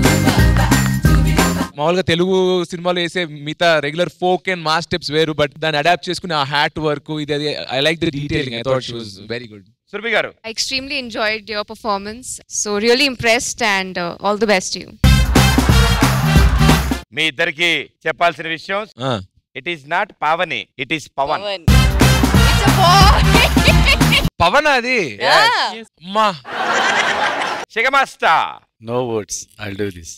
మామూలుగా తెలుగు సినిమాలో వేసే మిగతా regular folk and mass steps వేరు బట్ దాన్ని అడాప్ట్ చేసుకుని ఆ హ్యాట్ వర్క్ ఇది అది I like the detailing I thought she was very good Surabhi garu I extremely enjoyed your performance. So really impressed and uh, all the best to you. మీ ఇద్దరికి చెప్పాల్సిన విషయం it is not Pavani it is Pawan Pawan అది అమ్మా శిగమాస్టా no words I do this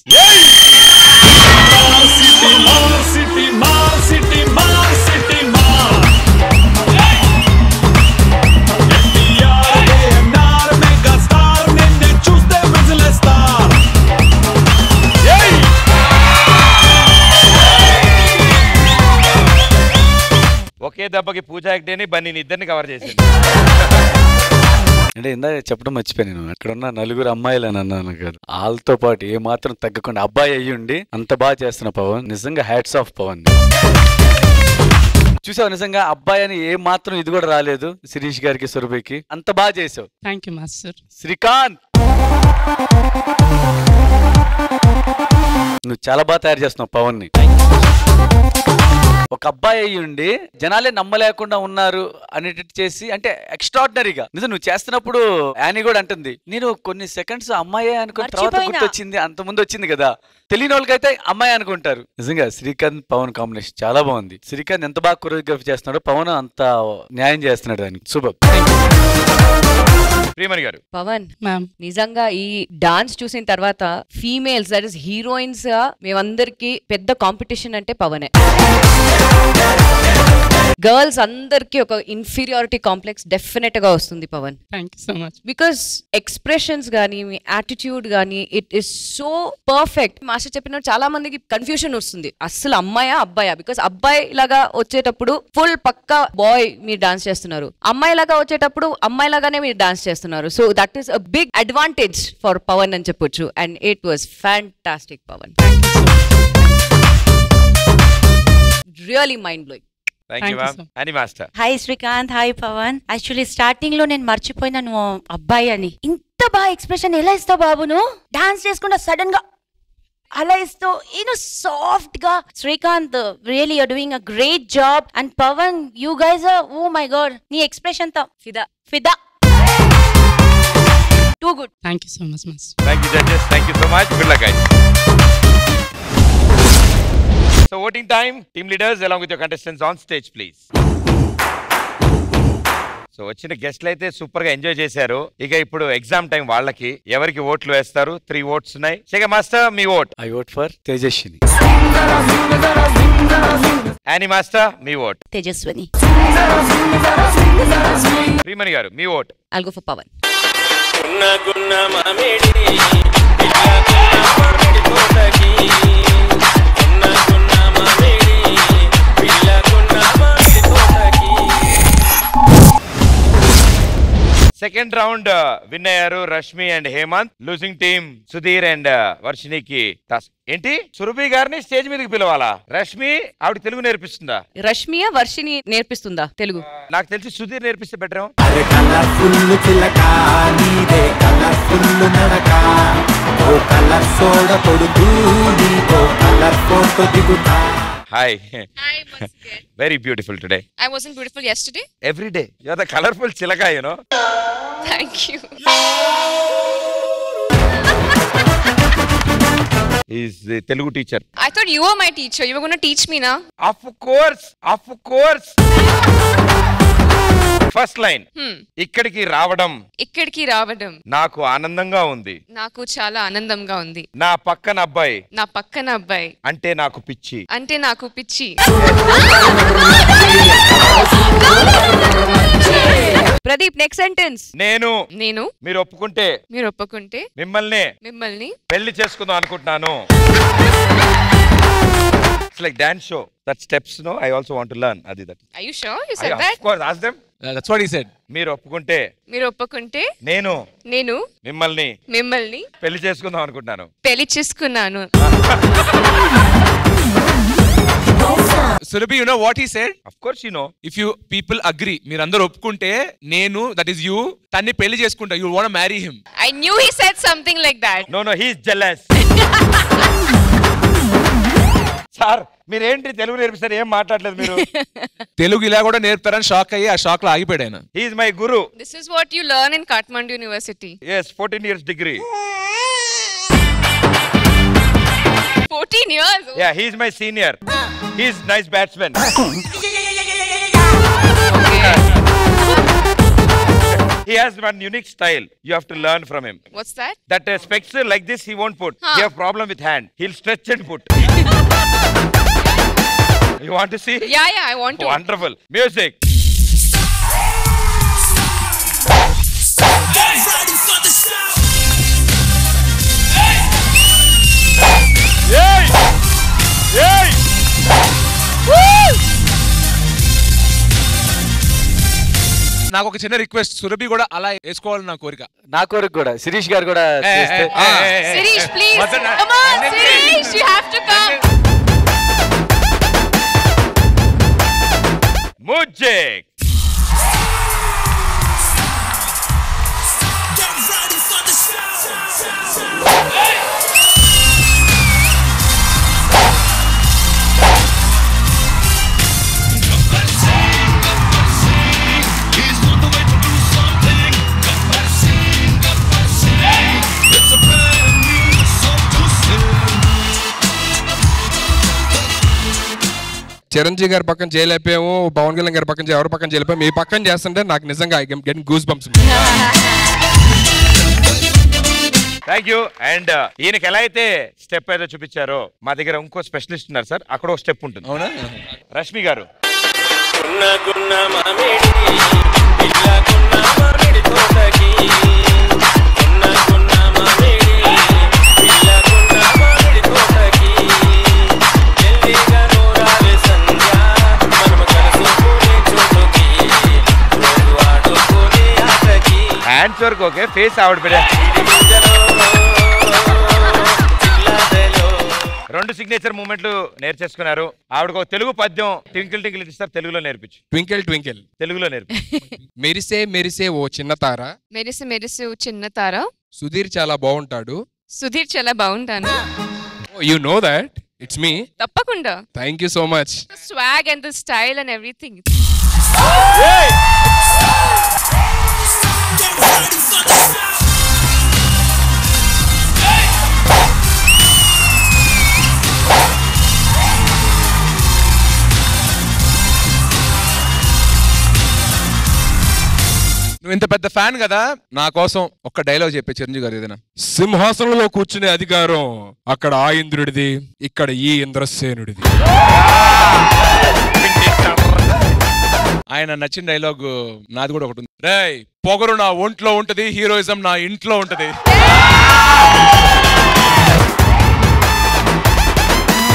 ఒకే దెబ్బకి పూజా హెగ్డేని బన్నీని ఇద్దరిని cover చేసింది అంటే ఇందాక చెప్పడం మర్చిపోయాను నేను అక్కడ ఉన్న నలుగురు అమ్మాయిలు అని అన్నాను కదా వాళ్ళతో పాటు ఏ మాత్రం తగ్గకుండా అబ్బాయి అయ్యి ఉండి అంత బాగా చేస్తున్న పవన్ నిజంగా హ్యాట్స్ ఆఫ్ పవన్ చూసావు నిజంగా అబ్బాయి అని ఏ మాత్రం ఇది కూడా రాలేదు శిరీష్ గారికి సురభికి అంత బాగా చేసావు థ్యాంక్ యూ మాస్టర్ శ్రీకాంత్ నువ్వు చాలా బాగా తయారు చేస్తున్నావు పవన్ ని ఒక అబ్బాయి అయ్యి ఉండి జనాలే నమ్మలేకుండా ఉన్నారు అనేటట్టు చేసి అంటే ఎక్స్ట్రాడినరీగా నిజం నువ్వు చేస్తున్నప్పుడు యానీ కూడా అంటుంది నేను కొన్ని సెకండ్స్ అమ్మాయి అనుకున్న తర్వాత మర్చిపోయినా. గుర్తొచ్చింది అంత ముందు వచ్చింది కదా తెలియని వాళ్ళకైతే అమ్మాయి అనుకుంటారు నిజంగా శ్రీకాంత్ పవన్ కాంబినేషన్ చాలా బాగుంది శ్రీకాంత్ ఎంత బాగా కొరియోగ్రఫీ చేస్తున్నాడు పవన్ అంత న్యాయం చేస్తున్నాడు దానికి శుభం ప్రియమణి గారు పవన్ మ్యామ్ నిజంగా ఈ డాన్స్ చూసిన తర్వాత ఫీమేల్స్ దట్ ఇస్ హీరోయిన్స్ గా మేమందరికి పెద్ద కాంపిటీషన్ అంటే పవనే గర్ల్స్ అందరికి ఒక ఇన్ఫీరియారిటీ కాంప్లెక్స్ డెఫినెట్ గా వస్తుంది Pawan thank you so much because expressions కానీ మీ యాటిట్యూడ్ కానీ it is so perfect master చెప్పినట్టు చాలా మందికి కన్ఫ్యూషన్ వస్తుంది అస్సలు అమ్మాయా అబ్బాయా బికాస్ అబ్బాయి లాగా వచ్చేటప్పుడు ఫుల్ పక్కా బాయ్ మీరు డాన్స్ చేస్తున్నారు అమ్మాయి లాగా వచ్చేటప్పుడు అమ్మాయి లాగానే మీరు డాన్స్ చేస్తున్నారు so that is a big advantage for Pawan అని చెప్పొచ్చు and it was fantastic Pawan really mind blowing thank you ma'am అని master hi Srikanth hi Pawan actually starting లో నేను మర్చిపోయినా నువ్వు అబ్బాయి అని ఇంత బాగా ఎక్స్ప్రెషన్ ఎలా ఇస్తావు బాబు నువ్వు డాన్స్ చేసుకుంటా సడన్ గా అలా ఇస్తావు నేను సాఫ్ట్ గా Srikanth really you doing a great job and Pawan you guys oh my God నీ ఎక్స్ప్రెషన్ తో ఫిదా ఫిదా too good thank you so much mass thank you judges thank you so much good luck guys so voting time team leaders along with your contestants on stage please so వచ్చిన గెస్ట్లు అయితే super గా enjoy చేశారు ఇక ఇప్పుడు exam time వాళ్ళకి ఎవరికి ఓట్లు వేస్తారు త్రీ ఓట్స్ ఉన్నాయి శేఖర్ మాస్టర్ మీ vote I vote for Tejaswini Annie master మీ ఓట్ తేజస్విని ప్రియమణి గారు మీ vote I'll go for Pawan గున్న గున్న మామిడి ఇట్లా గున్న మామిడి తోటకి ఉన్నకున్న మామిడి పిల్లకున్న మామిడి తోటకి సెకండ్ రౌండ్ విన్ అయ్యారు Rashmi and Hemanth losing team Sudheer and వర్షినికి టస్ ఏంటి సురభి గారిని స్టేజ్ మీదకి పిలవాలా రష్మి ఆవిడ తెలుగు నేర్పిస్తుందా రష్మియ వర్షిని నేర్పిస్తుందా తెలుగు నాకు తెలిసి సుధీర్ నేర్పిస్తే బెటర్ అరే కలర్ఫుల్ చిలక నీదే కలర్ఫుల్ నడక ఓ కలర్ సోడ కొడుతూ నీతో కలర్ ఫోటో దిగుతా hi very beautiful today I wasn't beautiful yesterday. Every day you are the colourful చిలక you know Thank you. Is Telugu teacher I thought you were my teacher. You were going to teach me now. Of course of course first line Hmm. ఇక్కడికి రావడం ఇక్కడికి రావడం నాకు ఆనందంగా ఉంది నాకు చాలా ఆనందంగా ఉంది నా పక్కన అబ్బాయి నా పక్కన అబ్బాయి అంటే నాకు పిచ్చి అంటే నాకు పిచ్చి ప్రదీప్ నెక్స్ట్ సెంటెన్స్ నేను నేను మీరు ఒప్పుకుంటే మీరు ఒప్పుకుంటే మిమ్మల్ని మిమ్మల్ని పెళ్లి చేసుకుందాం అనుకుంటున్నాను it's like dance show that steps no I also want learn అది that Are you sure you said that? Ask them that's what he said మీరు ఒప్పుకుంటే మీరు ఒప్పుకుంటే నేను నేను మిమ్మల్ని మిమ్మల్ని పెళ్లి చేసుకుందాం అనుకుంటున్నాను పెళ్లి చేసుకున్నాను Surabhi you know what he said of course you know if you people agree మీరందరూ ఒప్పుకుంటే నేను దట్ ఈస్ యు తన్ని పెళ్లి చేసుకుంటా you want marry him I knew he said something like that. No no he's jealous sir మీరేంటి తెలుగు నేర్పిస్తారు ఏం మాట్లాడలేదు మీరు తెలుగు ఇలా కూడా నేర్పుతారని షాక్ అయ్యి ఆ షాక్ లో ఆగిపోయాడు ఆయన he's my guru This is what you learn in Kathmandu University. Yes fourteen years degree 14 years. Yeah he's my senior he's nice batsmen He has one unique style. You have to learn from him. What's that? That uh, specs like this he won't put. Huh. He have problem with hand. He'll stretch and put. you want to see? Yeah, yeah, I want to. Wonderful. Music. Yay! Yay! నాకు ఒక చిన్న request Surabhi కూడా అలా వేసుకోవాలని నా కోరిక నా కోరిక కూడా శిరీష్ గారు కూడా ఏ, ఏ, చేస్తే ఏ, ఏ, ఏ. Sirish, please. Mother- Come on, Sirish, you have to come. Music. Chiranjeevi గారి పక్కన చేయలేకపోయాము పవన్ కళ్యాణ్ గారి పక్కన చే- ఎవరి పక్కన చేయలేకపోయాము మీ పక్కన చేస్తుంటే నాకు నిజంగా get goose bumps thank you and ఈయనకి ఎలా అయితే స్టెప్ ఏదో చూపించారో మా దగ్గర ఇంకో స్పెషలిస్ట్ ఉన్నారు సార్ అక్కడ ఒక స్టెప్ ఉంటుంది అవునా రష్మి గారు గున్న గున్న మామిడి పిల్లకున్న మామిడి తోటకి గున్న గున్న మామిడి పిల్లకున్న మామిడి తోటకి ఎల్లిగా నూరాలి సంధ్య మనము కలుసుకునే చోటుకి రోజు ఆడుకునే ఆటకి హ్యాండ్స్ వరకు ఓకే ఫేస్ ఆవిడ బిడ్డ రెండు సిగ్నేచర్ మూమెంట్లు నేర్చేసుకున్నారు ఆవిడకు ఒక తెలుగు పద్యం ట్వింకిల్ ట్వింకిల్ ఇస్తారు తెలుగులో నేర్పించు ట్వింకిల్ ట్వింకిల్ తెలుగులో నేర్పి మెరిసే మెరిసే ఓ చిన్న తార మెరిసి మెరిసి ఓ చిన్న తార సుధీర్ చాలా బాగుంటాడు సుధీర్ చాలా బాగుంటాను you know that it's me తప్పకుండా thank you so much swag and the style and everything నువ్వు ఇంత పెద్ద ఫ్యాన్ కదా నా కోసం ఒక్క డైలాగ్ చెప్పే చిరంజీవి గారు ఏదైనా సింహాసనంలో కూర్చునే అధికారం అక్కడ ఆ ఇంద్రుడిది ఇక్కడ ఈ ఇంద్రసేనుడిది ఆయన నచ్చిన డైలాగ్ నాది కూడా ఒకటి ఉంది రేయ్ పొగరు నా ఒంట్లో ఉంటది హీరోయిజం నా ఇంట్లో ఉంటది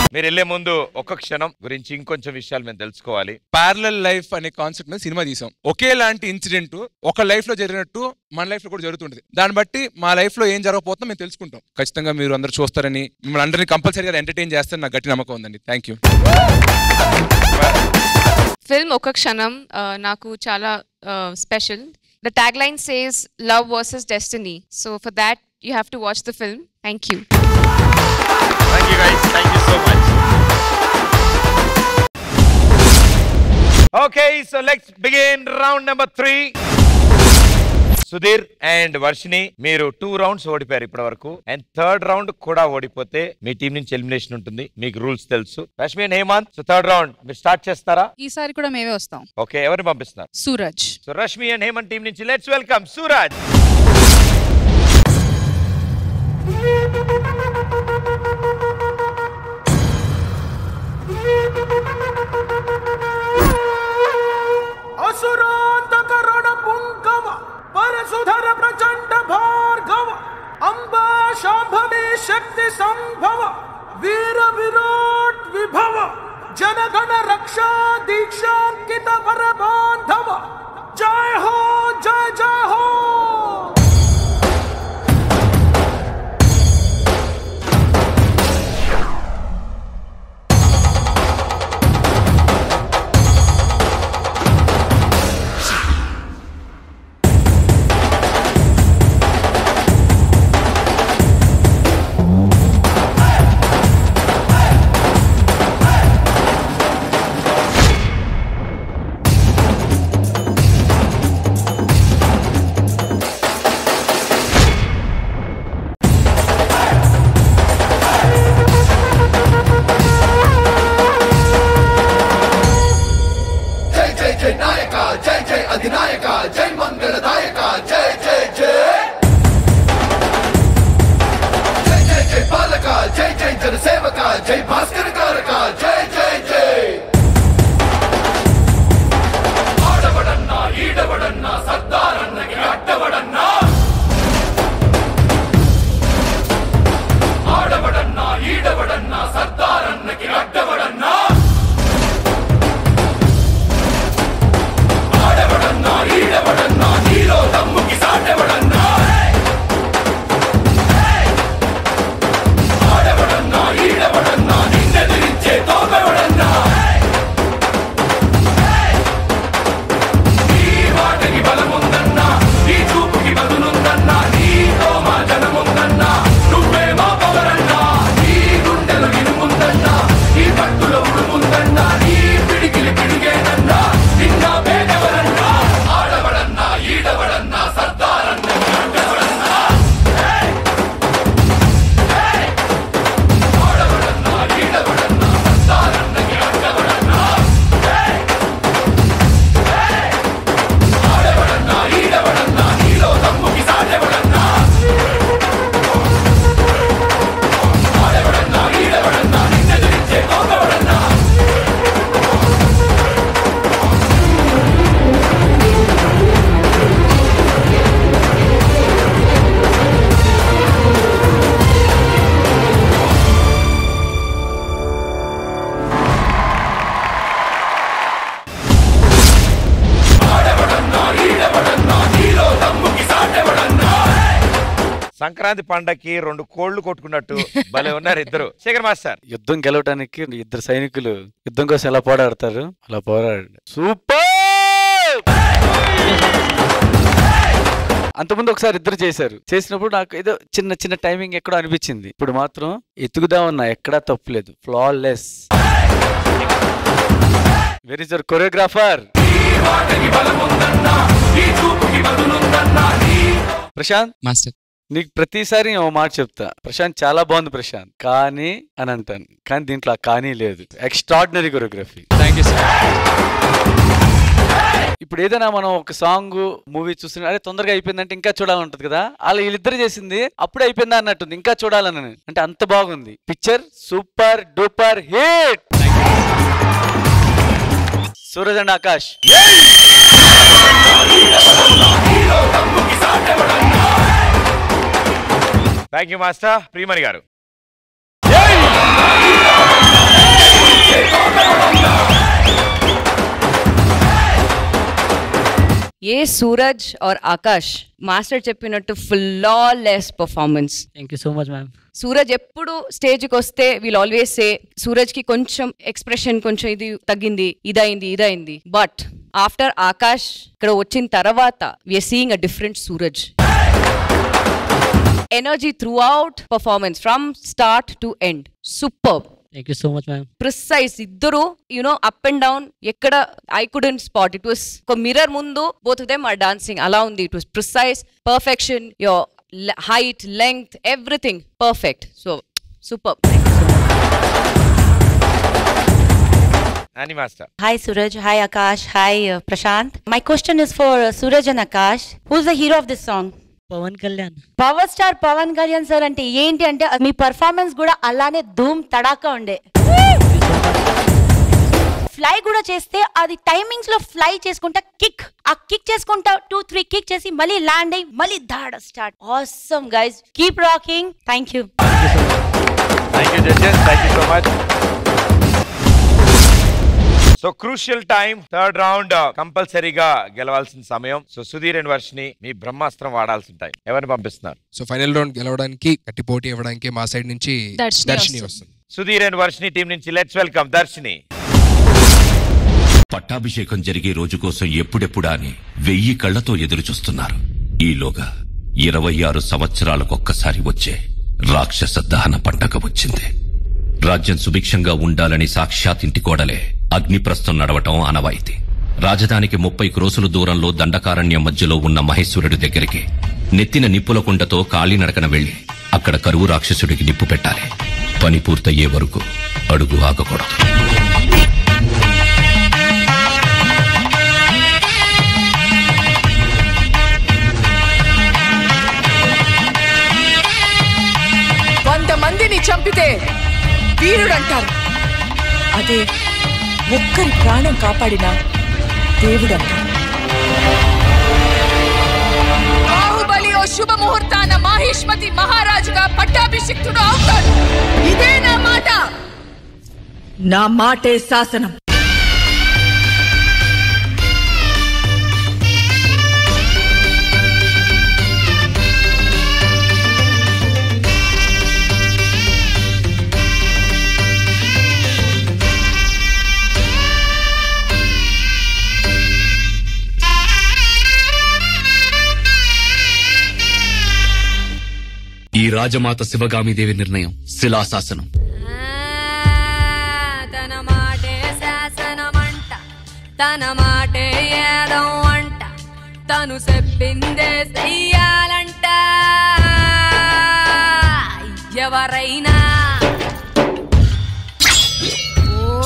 మీరు వెళ్లే ముందు ఒక్క క్షణం గురించి ఇంకొంచెం విషయాలు మేము తెలుసుకోవాలి ప్యారలల్ లైఫ్ అనే కాన్సెప్ట్ మీద సినిమా తీసాం ఒకేలాంటి ఇన్సిడెంట్ ఒక లైఫ్ లో జరిగినట్టు మన లైఫ్ లో కూడా జరుగుతుంటది దాన్ని బట్టి మా లైఫ్ లో ఏం జరగబోతుందో మేము తెలుసుకుంటాం ఖచ్చితంగా మీరు అందరూ చూస్తారని మిమ్మల్ని అందరినీ కంపల్సరీగా ఎంటర్టైన్ చేస్తారని నాకు గట్టి నమ్మకం ఉందండి థ్యాంక్ యూ ఫిల్మ్ ఒక క్షణం ఆ, నాకు చాలా special the tag line says love versus destiny so for that you have to watch the film thank you thank you guys thank you so much okay so let's begin round number three Sudheer and Varshini మీరు two rounds ఓడిపోయారు ఇప్పటి వరకు and third round కూడా ఓడిపోతే మీ team నుంచి elimination ఉంటుంది మీకు rules తెలుసు Rashmi and Hemanth so third round మీరు స్టార్ట్ చేస్తారా ఈసారి కూడా మేమే వస్తాం ఓకే ఎవరిని పంపిస్తున్నారు Suraj so Rashmi and Hemanth team నుంచి లెట్స్ వెల్కమ్ సూరజ్ असुरान्तकरण पुङ्गव परशुधर प्रचण्ड भार्गव अम्बा शाम्भवी शक्ति सम्भव वीर विराट विभव जनगण रक्षा दीक्षाङ्कित वर बान्धव जय हो जय जय हो జై జై జై నాయక జై జై అధినాయక జై మంగళదాయక జై జై జై జై జై జై పాలక జై జై జనసేవక జై భాస్కర కారక జై జై జై ఆడవడన్నా ఈడవడన్నా సర్దారన్నకి అడ్డవడన్నా ఆడవడన్నా ఈడవడన్నా సర్దారన్నకి అడ్డవడన్నా ఆడవడన్నా ఈడవడన్నా నీలో దమ్ముకి సాటవడన్నా ఆడవడన్నా ఈడవడన్నా నిన్నెదిరించే తోగవడన్నా ఈ మాటకి బలముందన్నా ఈ చూపుకి బదులుందన్నా నీతో మా జనముందన్నా నువ్వే మా పవరన్నా నీ గుండెలు ఇనుముందన్నా ఈ పట్టులో ఉడుముందన్నా నీ పిడికిలి పిడిగేనన్నా నిన్న పేదవరన్నా ఆడవడన్నా ఈడవడన్నా సర్దారన్నా అడ్డవడన్నా ఆడవడన్నా ఈడవడన్నా సర్దారన్నకి అడ్డవడన్నా ఆడవడన్నా ఈడవడన్నా నీలో దమ్ముకి సాటవడన్నా ఆడవడన్నా ఈడవడన్నా నిన్నెదిరించే తోకవడన్నా ఆడవడన్నా ఈడవడన్నా నీలో దమ్ముకి సాటవడన్నా సంక్రాంతి పండక్కి రెండు కోళ్లు కొట్టుకున్నట్టు భలే ఉన్నారు ఇద్దరు శేఖర్ మాస్టర్ యుద్ధం గెలవడానికి ఇద్దరు సైనికులు యుద్ధం కోసం ఎలా పోరాడతారు అలా పోరాడు సూపర్ అంతకుముందు ఒకసారి ఇద్దరు చేశారు చేసినప్పుడు నాకు ఏదో చిన్న చిన్న టైమింగ్ ఎక్కడో అనిపించింది ఇప్పుడు మాత్రం ఎత్తుకుదా ఉన్నా ఎక్కడా తప్పులేదు flawless where is your choreographer Prashanth master నీకు ప్రతిసారి ఓ మాట చెప్తా ప్రశాంత్ చాలా బాగుంది ప్రశాంత్ కానీ అని అంటాను కానీ దీంట్లో ఆ కానీ లేదు extraordinary choreography thank you sir ఇప్పుడు ఏదైనా మనం ఒక సాంగ్ మూవీ చూస్తున్నా అరే తొందరగా అయిపోయిందంటే ఇంకా చూడాలంటది కదా అలా వీళ్ళిద్దరు చేసింది అప్పుడే అయిపోయిందా అన్నట్టుంది ఇంకా చూడాలని అంటే అంత బాగుంది picture super duper hit Suraj and Akash thank you master Priyamani garu ఏ సూరజ్ ఆర్ ఆకాష్ మాస్టర్ చెప్పినట్టు flawless performance thank you so much ma'am Suraj ఎప్పుడు స్టేజ్కి వస్తే వీల్ ఆల్వేస్ సే సూరజ్ కి కొంచెం ఎక్స్ప్రెషన్ కొంచెం ఇది తగ్గింది ఇదైంది ఇదైంది బట్ ఆఫ్టర్ ఆకాష్ ఇక్కడ వచ్చిన తర్వాత we are seeing a different Suraj energy throughout performance from start to end super thank you so much ma'am precise ఇద్దరు యునో అప్ అండ్ డౌన్ ఎక్కడ I couldn't spot it was ఒక మిర్రర్ ముందు both them are dancing అలా ఉంది it was precise perfection your height length everything perfect so super Annie master Hi Suraj, hi Akash, hi uh, Prashant. My question is for uh, Suraj and Akash. Who's the hero of this song? Pawan Kalyan power star Pawan Kalyan sir అంటే ఏంటి అంటే అది మీ performance కూడా అలానే ధూమ్ తడాకా ఉండే fly కూడా చేస్తే అది టైమింగ్స్ లో ఫ్లై చేసుకుంటా కిక్ ఆ కిక్ చేసుకుంటా టూ త్రీ కిక్ చేసి మళ్ళీ ల్యాండ్ అయ్యి మళ్ళీ దాడ start awesome guys keep rocking thank you thank you judges thank you so much so crucial time third round కంపల్సరీగా గెలవాల్సిన సమయం సో సుధీర్ అండ్ వర్షిని మీ బ్రహ్మాస్త్రం వాడాల్సిన టైం ఎవరిని పంపిస్తున్నారు సో ఫైనల్ రౌండ్ గెలవడానికి గట్టి పోటీ ఇవ్వడానికి మా సైడ్ నుంచి దర్శిని దర్శిని వస్తుంది. వస్తుంది సుధీర్ అండ్ వర్షిని టీం నుంచి లెట్స్ వెల్కమ్ దర్శిని పట్టాభిషేకం జరిగే రోజు కోసం ఎప్పుడెప్పుడా అని వెయ్యి కళ్లతో ఎదురుచూస్తున్నారు ఈలోగా ఇరవై ఆరు సంవత్సరాలకొక్కసారి వచ్చే రాక్షస దహన పండగ వచ్చింది రాజ్యం సుభిక్షంగా ఉండాలని సాక్షాత్ ఇంటి కోడలే అగ్నిప్రస్థం నడవటం అనవాయితీ రాజధానికి ముప్పై క్రోసుల దూరంలో దండకారణ్యం మధ్యలో ఉన్న మహేశ్వరుడి దగ్గరికి నెత్తిన నిప్పుల కుండతో కాళీనడకన వెళ్లి అక్కడ కరువు రాక్షసుడికి నిప్పు పెట్టాలి పని పూర్తయ్యే వరకు అడుగు ఆగకూడదు వంద మందిని చంపితే వీరుడంటారు అదే ఒక్కరి ప్రాణం కాపాడిన దేవుడంటారు బాహుబలి ఓ శుభ ముహూర్తాన మాహిష్మతి మహారాజుగా పట్టాభిషిక్తుడు అవుతాడు ఇదే నా మాట నా మాటే శాసనం ఈ రాజమాత శివగామిదేవి నిర్ణయం శిలాశాసనం తన మాటే శాసనమంట తన మాటే ఏదం అంట తను చెప్పిందే చెయ్యాలంట ఎవరైనా ఓ,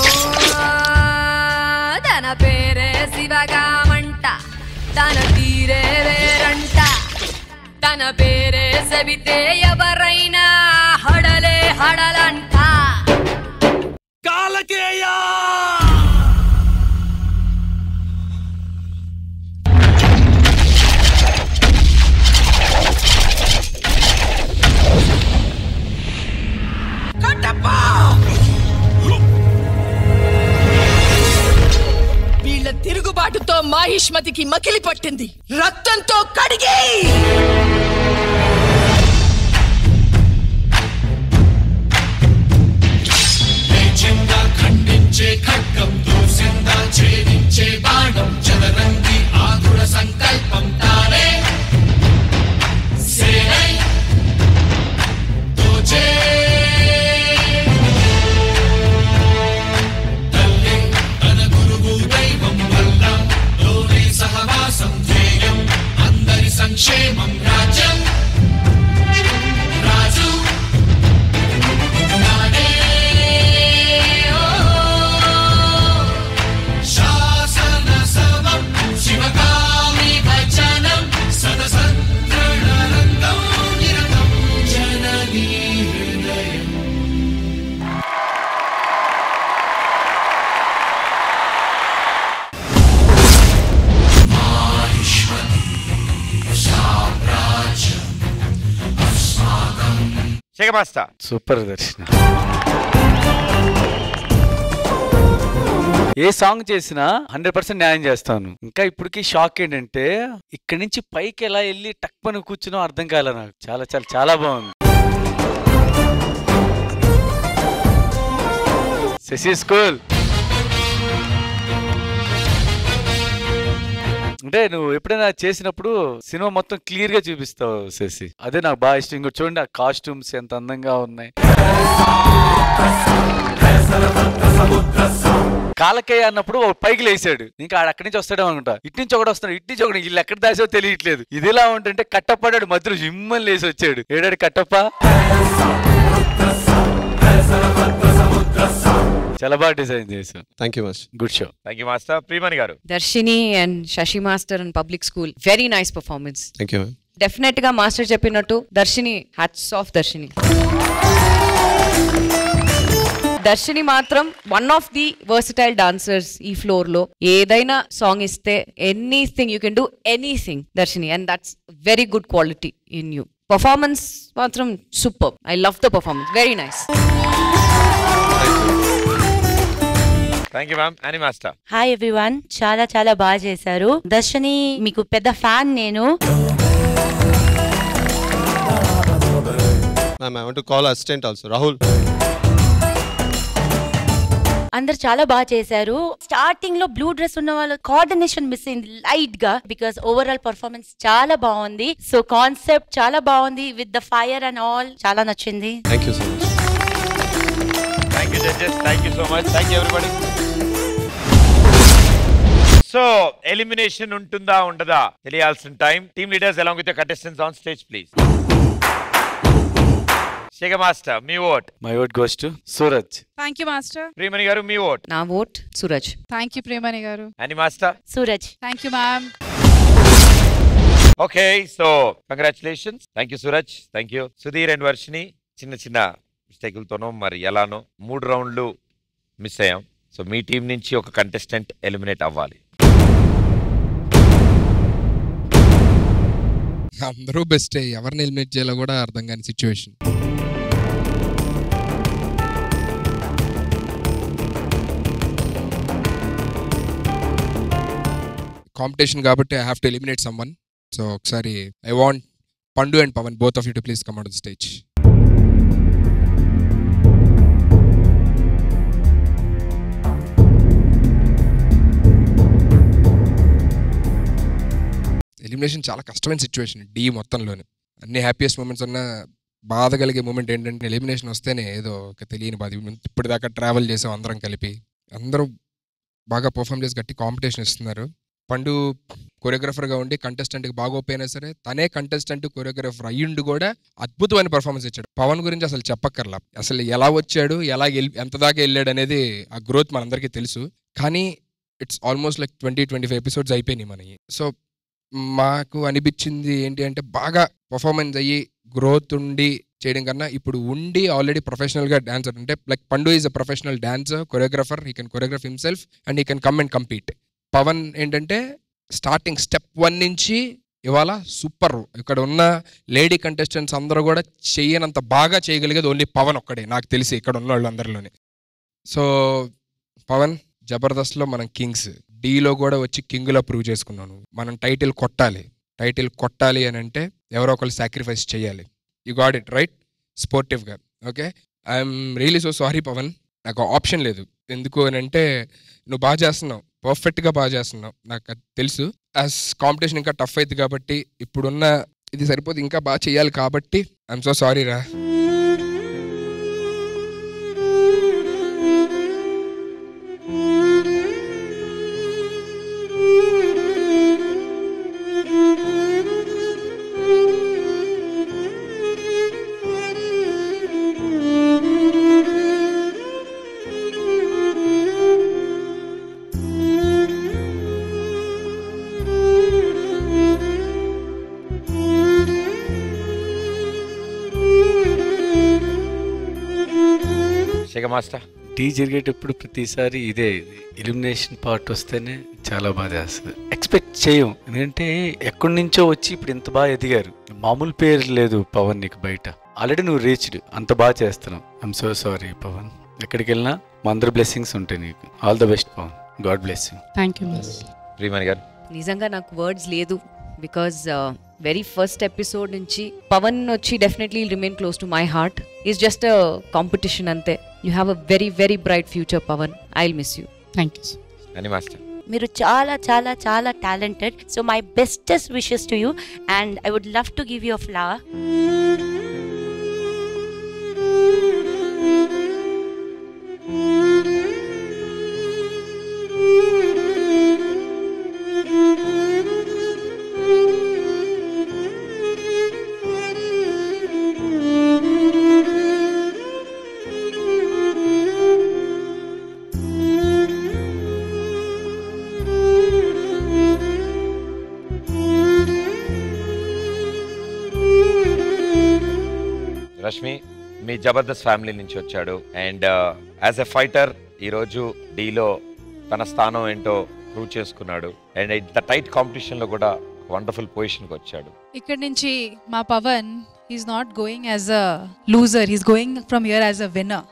తన పేరే శివగామంట తన తీరే వేరంట తన పేరే సవితే ఎవరైనా హడలే హడలంట కాలకేయా వీళ్ళ తిరుగుబాటుతో మాహిష్మతికి మకిలి పట్టింది రక్తంతో కడిగే లేచిందా ఖండించే ఖడ్గం దూసిందా ఛేదించే బాణం చదరంగి ఆధుర సంకల్పం తానే సేనై దోచే తల్లి తన గురువు దైవం వల్ల లోనే సహవాసం ధ్యేయం అందరి సంక్షేమం రాజ్యం రాజు నాడే శాసన సమం శివకామి భజనం సదసంత్రణరంగం నిరతం జననీ హృదయం మాహిష్మతి సామ్రాజ్యం అస్మాకం శేఖమాస్తా సూపర్ దర్శన ఏ సాంగ్ చేసినా హండ్రెడ్ పర్సెంట్ న్యాయం చేస్తాను ఇంకా ఇప్పటికి షాక్ ఏంటంటే ఇక్కడి నుంచి పైకి ఎలా వెళ్ళి టక్ పని కూర్చునో అర్థం కాలే నాకు చాలా చాలా చాలా బాగుంది శశి స్కూల్ అంటే నువ్వు ఎప్పుడైనా చేసినప్పుడు సినిమా మొత్తం క్లియర్ గా చూపిస్తావు శశి అదే నాకు బాగా ఇష్టం ఇంకో చూడండి ఆ కాస్ట్యూమ్స్ ఎంత అందంగా ఉన్నాయి కాలకయ్య అన్నప్పుడు ఒక పైకి లేసాడు ఇంకా ఆడ అక్కడి నుంచి వస్తాడు అనుకుంటా ఇటు నుంచి ఒకటి వస్తాడు ఇటు నుంచి ఒకటి వీళ్ళు ఎక్కడ దాసో తెలియట్లేదు ఇది ఎలా ఉంటుంటే కట్టప్పడాడు మధ్యలో జిమ్మని లేసి వచ్చాడు ఏడాడు కట్టప్ప చాలా బాగా డిజైన్ చేశావు thank you much good show thank you master Priyamani garu Darshini and Sashi master and public school very nice performance thank you ma'am definite గా మాస్టర్ చెప్పినట్టు దర్శిని హ్యాట్స్ ఆఫ్ దర్శిని దర్శిని మాత్రం one of the versatile dancers ఈ ఫ్లోర్ లో ఏదైనా సాంగ్ ఇస్తే anything you can do anything Darshini and that's very good quality in you performance మాత్రం super I love the performance very nice thank you ma'am అని master hi everyone చాలా చాలా బాగా చేశారు దర్శని మీకు పెద్ద ఫ్యాన్ నేను ma'am I want to call assistant also Rahul అందరు చాలా బాగా చేశారు స్టార్టింగ్ లో బ్లూ డ్రెస్ ఉన్న వాళ్ళు కోఆర్డినేషన్ మిస్ అయింది లైట్ గా బికాస్ ఓవరాల్ పర్ఫార్మెన్స్ చాలా బాగుంది సో కాన్సెప్ట్ చాలా బాగుంది with the fire and all చాలా నచ్చింది thank you so much thank you judges thank you so much thank you everybody so elimination ఉంటుందా ఉండదా తెలియాల్సిన time team leaders along with contestants on stage please Shekhar master మీ vote my vote goes to Suraj thank you master Priyamani garu మీ vote నా vote Suraj thank you Priyamani garu అని master Suraj thank you ma'am okay so congratulations thank you Suraj thank you Sudheer and Varshini చిన్న చిన్న మిస్టేకులతోనో మరి ఎలానో మూడు రౌండ్లు మిస్ అయ్యాం సో మీ టీం నుంచి ఒక కంటెస్టెంట్ ఎలిమినేట్ అవ్వాలి అందరూ బెస్టే ఎవరిని ఎలిమినేట్ చేయాలో కూడా అర్థం కాని సిచ్యువేషన్ కాంపిటీషన్ కాబట్టి I have to eliminate someone so ఒకసారి I want Pandu and Pawan both of you to please come out the stage elimination చాలా కష్టమైన సిచ్యువేషన్ డి మొత్తంలోనే అన్ని హ్యాపీయెస్ట్ మూమెంట్స్ ఉన్న బాధ కలిగే మూమెంట్ ఏంటంటే ఎలిమినేషన్ వస్తేనే ఏదో ఒక తెలియని బాధ ఇప్పటిదాకా ట్రావెల్ చేసాం అందరం కలిపి అందరూ బాగా పర్ఫామ్ చేసి గట్టి కాంపిటీషన్ ఇస్తున్నారు పండు కొరియోగ్రఫర్గా ఉండి కంటెస్టెంట్కి బాగోపోయినా సరే తనే కంటెస్టెంట్ కొరియోగ్రఫర్ అయ్యుండి కూడా అద్భుతమైన పర్ఫార్మెన్స్ ఇచ్చాడు పవన్ గురించి అసలు చెప్పక్కర్లా అసలు ఎలా వచ్చాడు ఎలా గెలి- ఎంత దాకా వెళ్ళాడు అనేది ఆ గ్రోత్ మనందరికీ తెలుసు కానీ it's almost like twenty twenty five episodes అయిపోయినాయి మనకి సో మాకు అనిపించింది ఏంటి అంటే బాగా పర్ఫార్మెన్స్ అయ్యి గ్రోత్ ఉండి చేయడం కన్నా ఇప్పుడు ఉండి ఆల్రెడీ ప్రొఫెషనల్గా డాన్సర్ అంటే like Pandu is a professional dancer choreographer he can choreograph himself and he can come and compete Pawan ఏంటంటే స్టార్టింగ్ స్టెప్ వన్ నుంచి ఇవాళ సూపర్ ఇక్కడ ఉన్న లేడీ కంటెస్టెంట్స్ అందరూ కూడా చేయనంత బాగా చేయగలిగేది ఓన్లీ పవన్ ఒక్కడే నాకు తెలిసి ఇక్కడ ఉన్న వాళ్ళందరిలోనే సో పవన్ జబర్దస్త్లో మనం కింగ్స్ డీలో కూడా వచ్చి కింగ్లో ప్రూవ్ చేసుకున్నాను మనం టైటిల్ కొట్టాలి టైటిల్ కొట్టాలి అని అంటే ఎవరో ఒకరు సాక్రిఫైస్ చేయాలి యు గాట్ ఇట్ రైట్ స్పోర్టివ్గా okay I'm really so sorry Pawan నాకు ఆప్షన్ లేదు ఎందుకు అని అంటే నువ్వు బాగా చేస్తున్నావు పర్ఫెక్ట్గా బాగా చేస్తున్నావు నాకు అది తెలుసు యాజ్ కాంపిటీషన్ ఇంకా టఫ్ అవుతుంది కాబట్టి ఇప్పుడున్న ఇది సరిపోతే ఇంకా బాగా చేయాలి కాబట్టి ఐఎమ్ సో సారీ రా శేఖర్ మాస్టర్ టీ జరిగేటప్పుడు ప్రతిసారి ఇదే ఎలిమినేషన్ పార్ట్ వస్తేనే చాలా బాగా చేస్తుంది ఎక్స్పెక్ట్ చేయం ఎందుకంటే ఎక్కడి నుంచో వచ్చి ఇప్పుడు ఇంత బాగా ఎదిగారు మామూలు పేరు లేదు పవన్ నీకు బయట ఆల్రెడీ నువ్వు రీచ్డ్ అంత బాగా చేస్తున్నావు ఐఎమ్ సో సారీ పవన్ ఎక్కడికి వెళ్ళినా మా అందరి బ్లెస్సింగ్స్ ఉంటాయి నీకు all the best Pawan God bless thank you miss Priyamani garu నిజంగా నాకు వర్డ్స్ లేదు బికాజ్ వెరీ ఫస్ట్ ఎపిసోడ్ నుంచి పవన్ వచ్చి definitely remain close to my heart is just competition అంతే you have a very very bright future Pawan I will miss you thank you Annie master మీరు చాలా చాలా చాలా talented so my bestest wishes to you and I would love to give you a flower Rashmi మీ Jabardasth family నుంచి వచ్చాడు and as a fighter ఈరోజు డీలో తన స్థానం ఏంటో ప్రూవ్ చేసుకున్నాడు అండ్ ఇంత టైట్ కాంపిటీషన్లో కూడా వండర్ఫుల్ పొజిషన్కి వచ్చాడు ఇక్కడ నుంచి మా Pawan is not going as a loser is going from here as a winner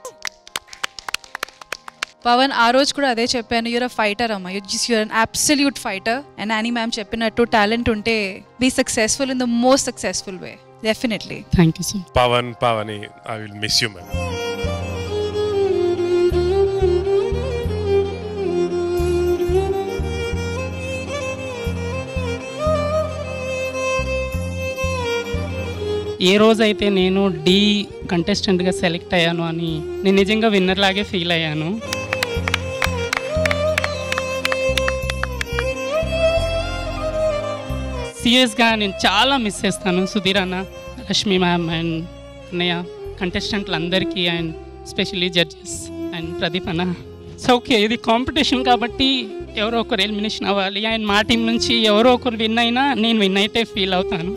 Pawan ఆ రోజు కూడా అదే చెప్పాను యూర్ అ ఫైటర్ అమ్మ you is you're an absolute fighter and Annie ma'am చెప్పినట్టు టాలెంట్ ఉంటే be successful in the most successful way definitely thank you sir Pawan పవని I will miss you ma'am ఏ రోజైతే నేను డి కంటెస్టెంట్గా సెలెక్ట్ అయ్యాను అని నేను నిజంగా విన్నర్ లాగే ఫీల్ అయ్యాను సీరియస్గా నేను చాలా మిస్ చేస్తాను సుధీర్ అన్న రష్మి మ్యామ్ అండ్ అన్నయ్య కంటెస్టెంట్లు అందరికీ and specially judges and Pradeep అన్న సో ఓకే ఇది కాంపిటీషన్ కాబట్టి ఎవరో ఒకరు ఎలిమినేషన్ అవ్వాలి అండ్ మా టీం నుంచి ఎవరో ఒకరు విన్ అయినా నేను విన్ అయితే ఫీల్ అవుతాను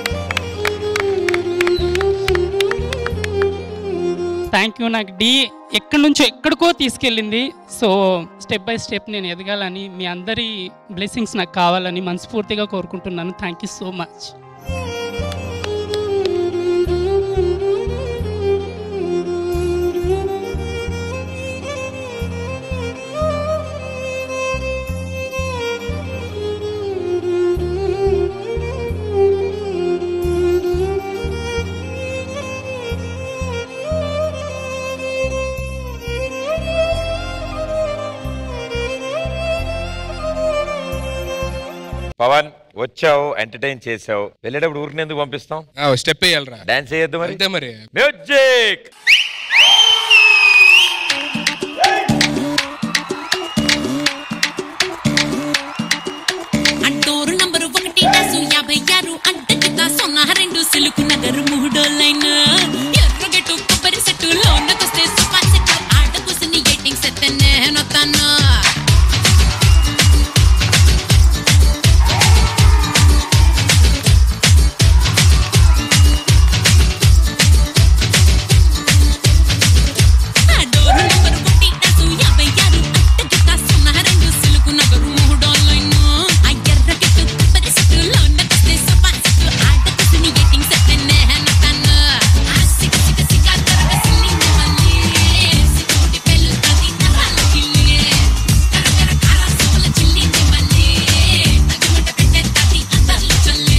థ్యాంక్ యూ నాకు డి ఎక్కడి నుంచో ఎక్కడికో తీసుకెళ్ళింది సో స్టెప్ బై స్టెప్ నేను ఎదగాలని మీ అందరి బ్లెస్సింగ్స్ నాకు కావాలని మనస్ఫూర్తిగా కోరుకుంటున్నాను thank you so much Pawan వచ్చావు ఎంటర్టైన్ చేసావు వెళ్ళేటప్పుడు ఊరికి ఎందుకు పంపిస్తాం స్టెప్ వేయాలరా డాన్స్ చేయొద్దు మరి అంతే మరి మ్యూజిక్ అంటోరు నంబరు ఒకటి డాసు యాభై ఆరు అడ్డకిత సొన్న రెండు సిలుకు నగరు మూడోలైన ఎర్రగెట్టు కొబ్బరి సెట్టు లోనకొస్తే సుపా సెట్టు ఆడ కూసుని ఎయిటింగ్ సెట్ నేనొత్తాను డోరు నంబరు ఒకటి డాసు యాభై ఆరు అడ్డకిత సొన్న రెండు సిలుకు నగరు మూడోలైన ఆ ఎర్రగెట్టు కొబ్బరి సెట్టు లోనకొస్తే సుపా సెట్టు ఆడ కూసుని ఎయిటింగ్ సెట్ నేనొత్తాను ఆ సిగ సిగ సిగ తరగ సిల్లింగ్ మళ్ళీ సిగోటి పెళ్ళు తది నరాల కిల్లి కరకర కార సోల చిల్లింగ్ మళ్ళీ తగిమట పెట్టే తది అందర్లు చల్లే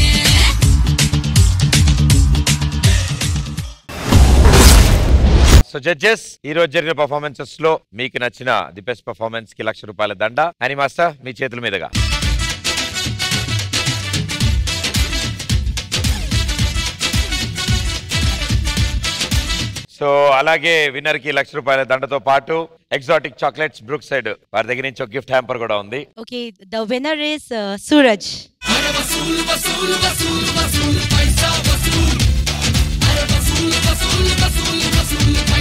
సో జడ్జెస్ ఈ రోజు జరిగిన పర్ఫార్మెన్సెస్ లో మీకు నచ్చిన ది బెస్ట్ పర్ఫార్మెన్స్ కి లక్ష రూపాయల దండ అని మాస్టర్ మీ చేతుల మీదుగా సో అలాగే విన్నర్ కి లక్ష రూపాయల దండతో పాటు ఎగ్జాటిక్ చాక్లెట్స్ బ్రూక్ సైడ్ వారి దగ్గర నుంచి ఒక గిఫ్ట్ హ్యాంపర్ కూడా ఉంది okay the winner is Suraj వసూలు వసూలు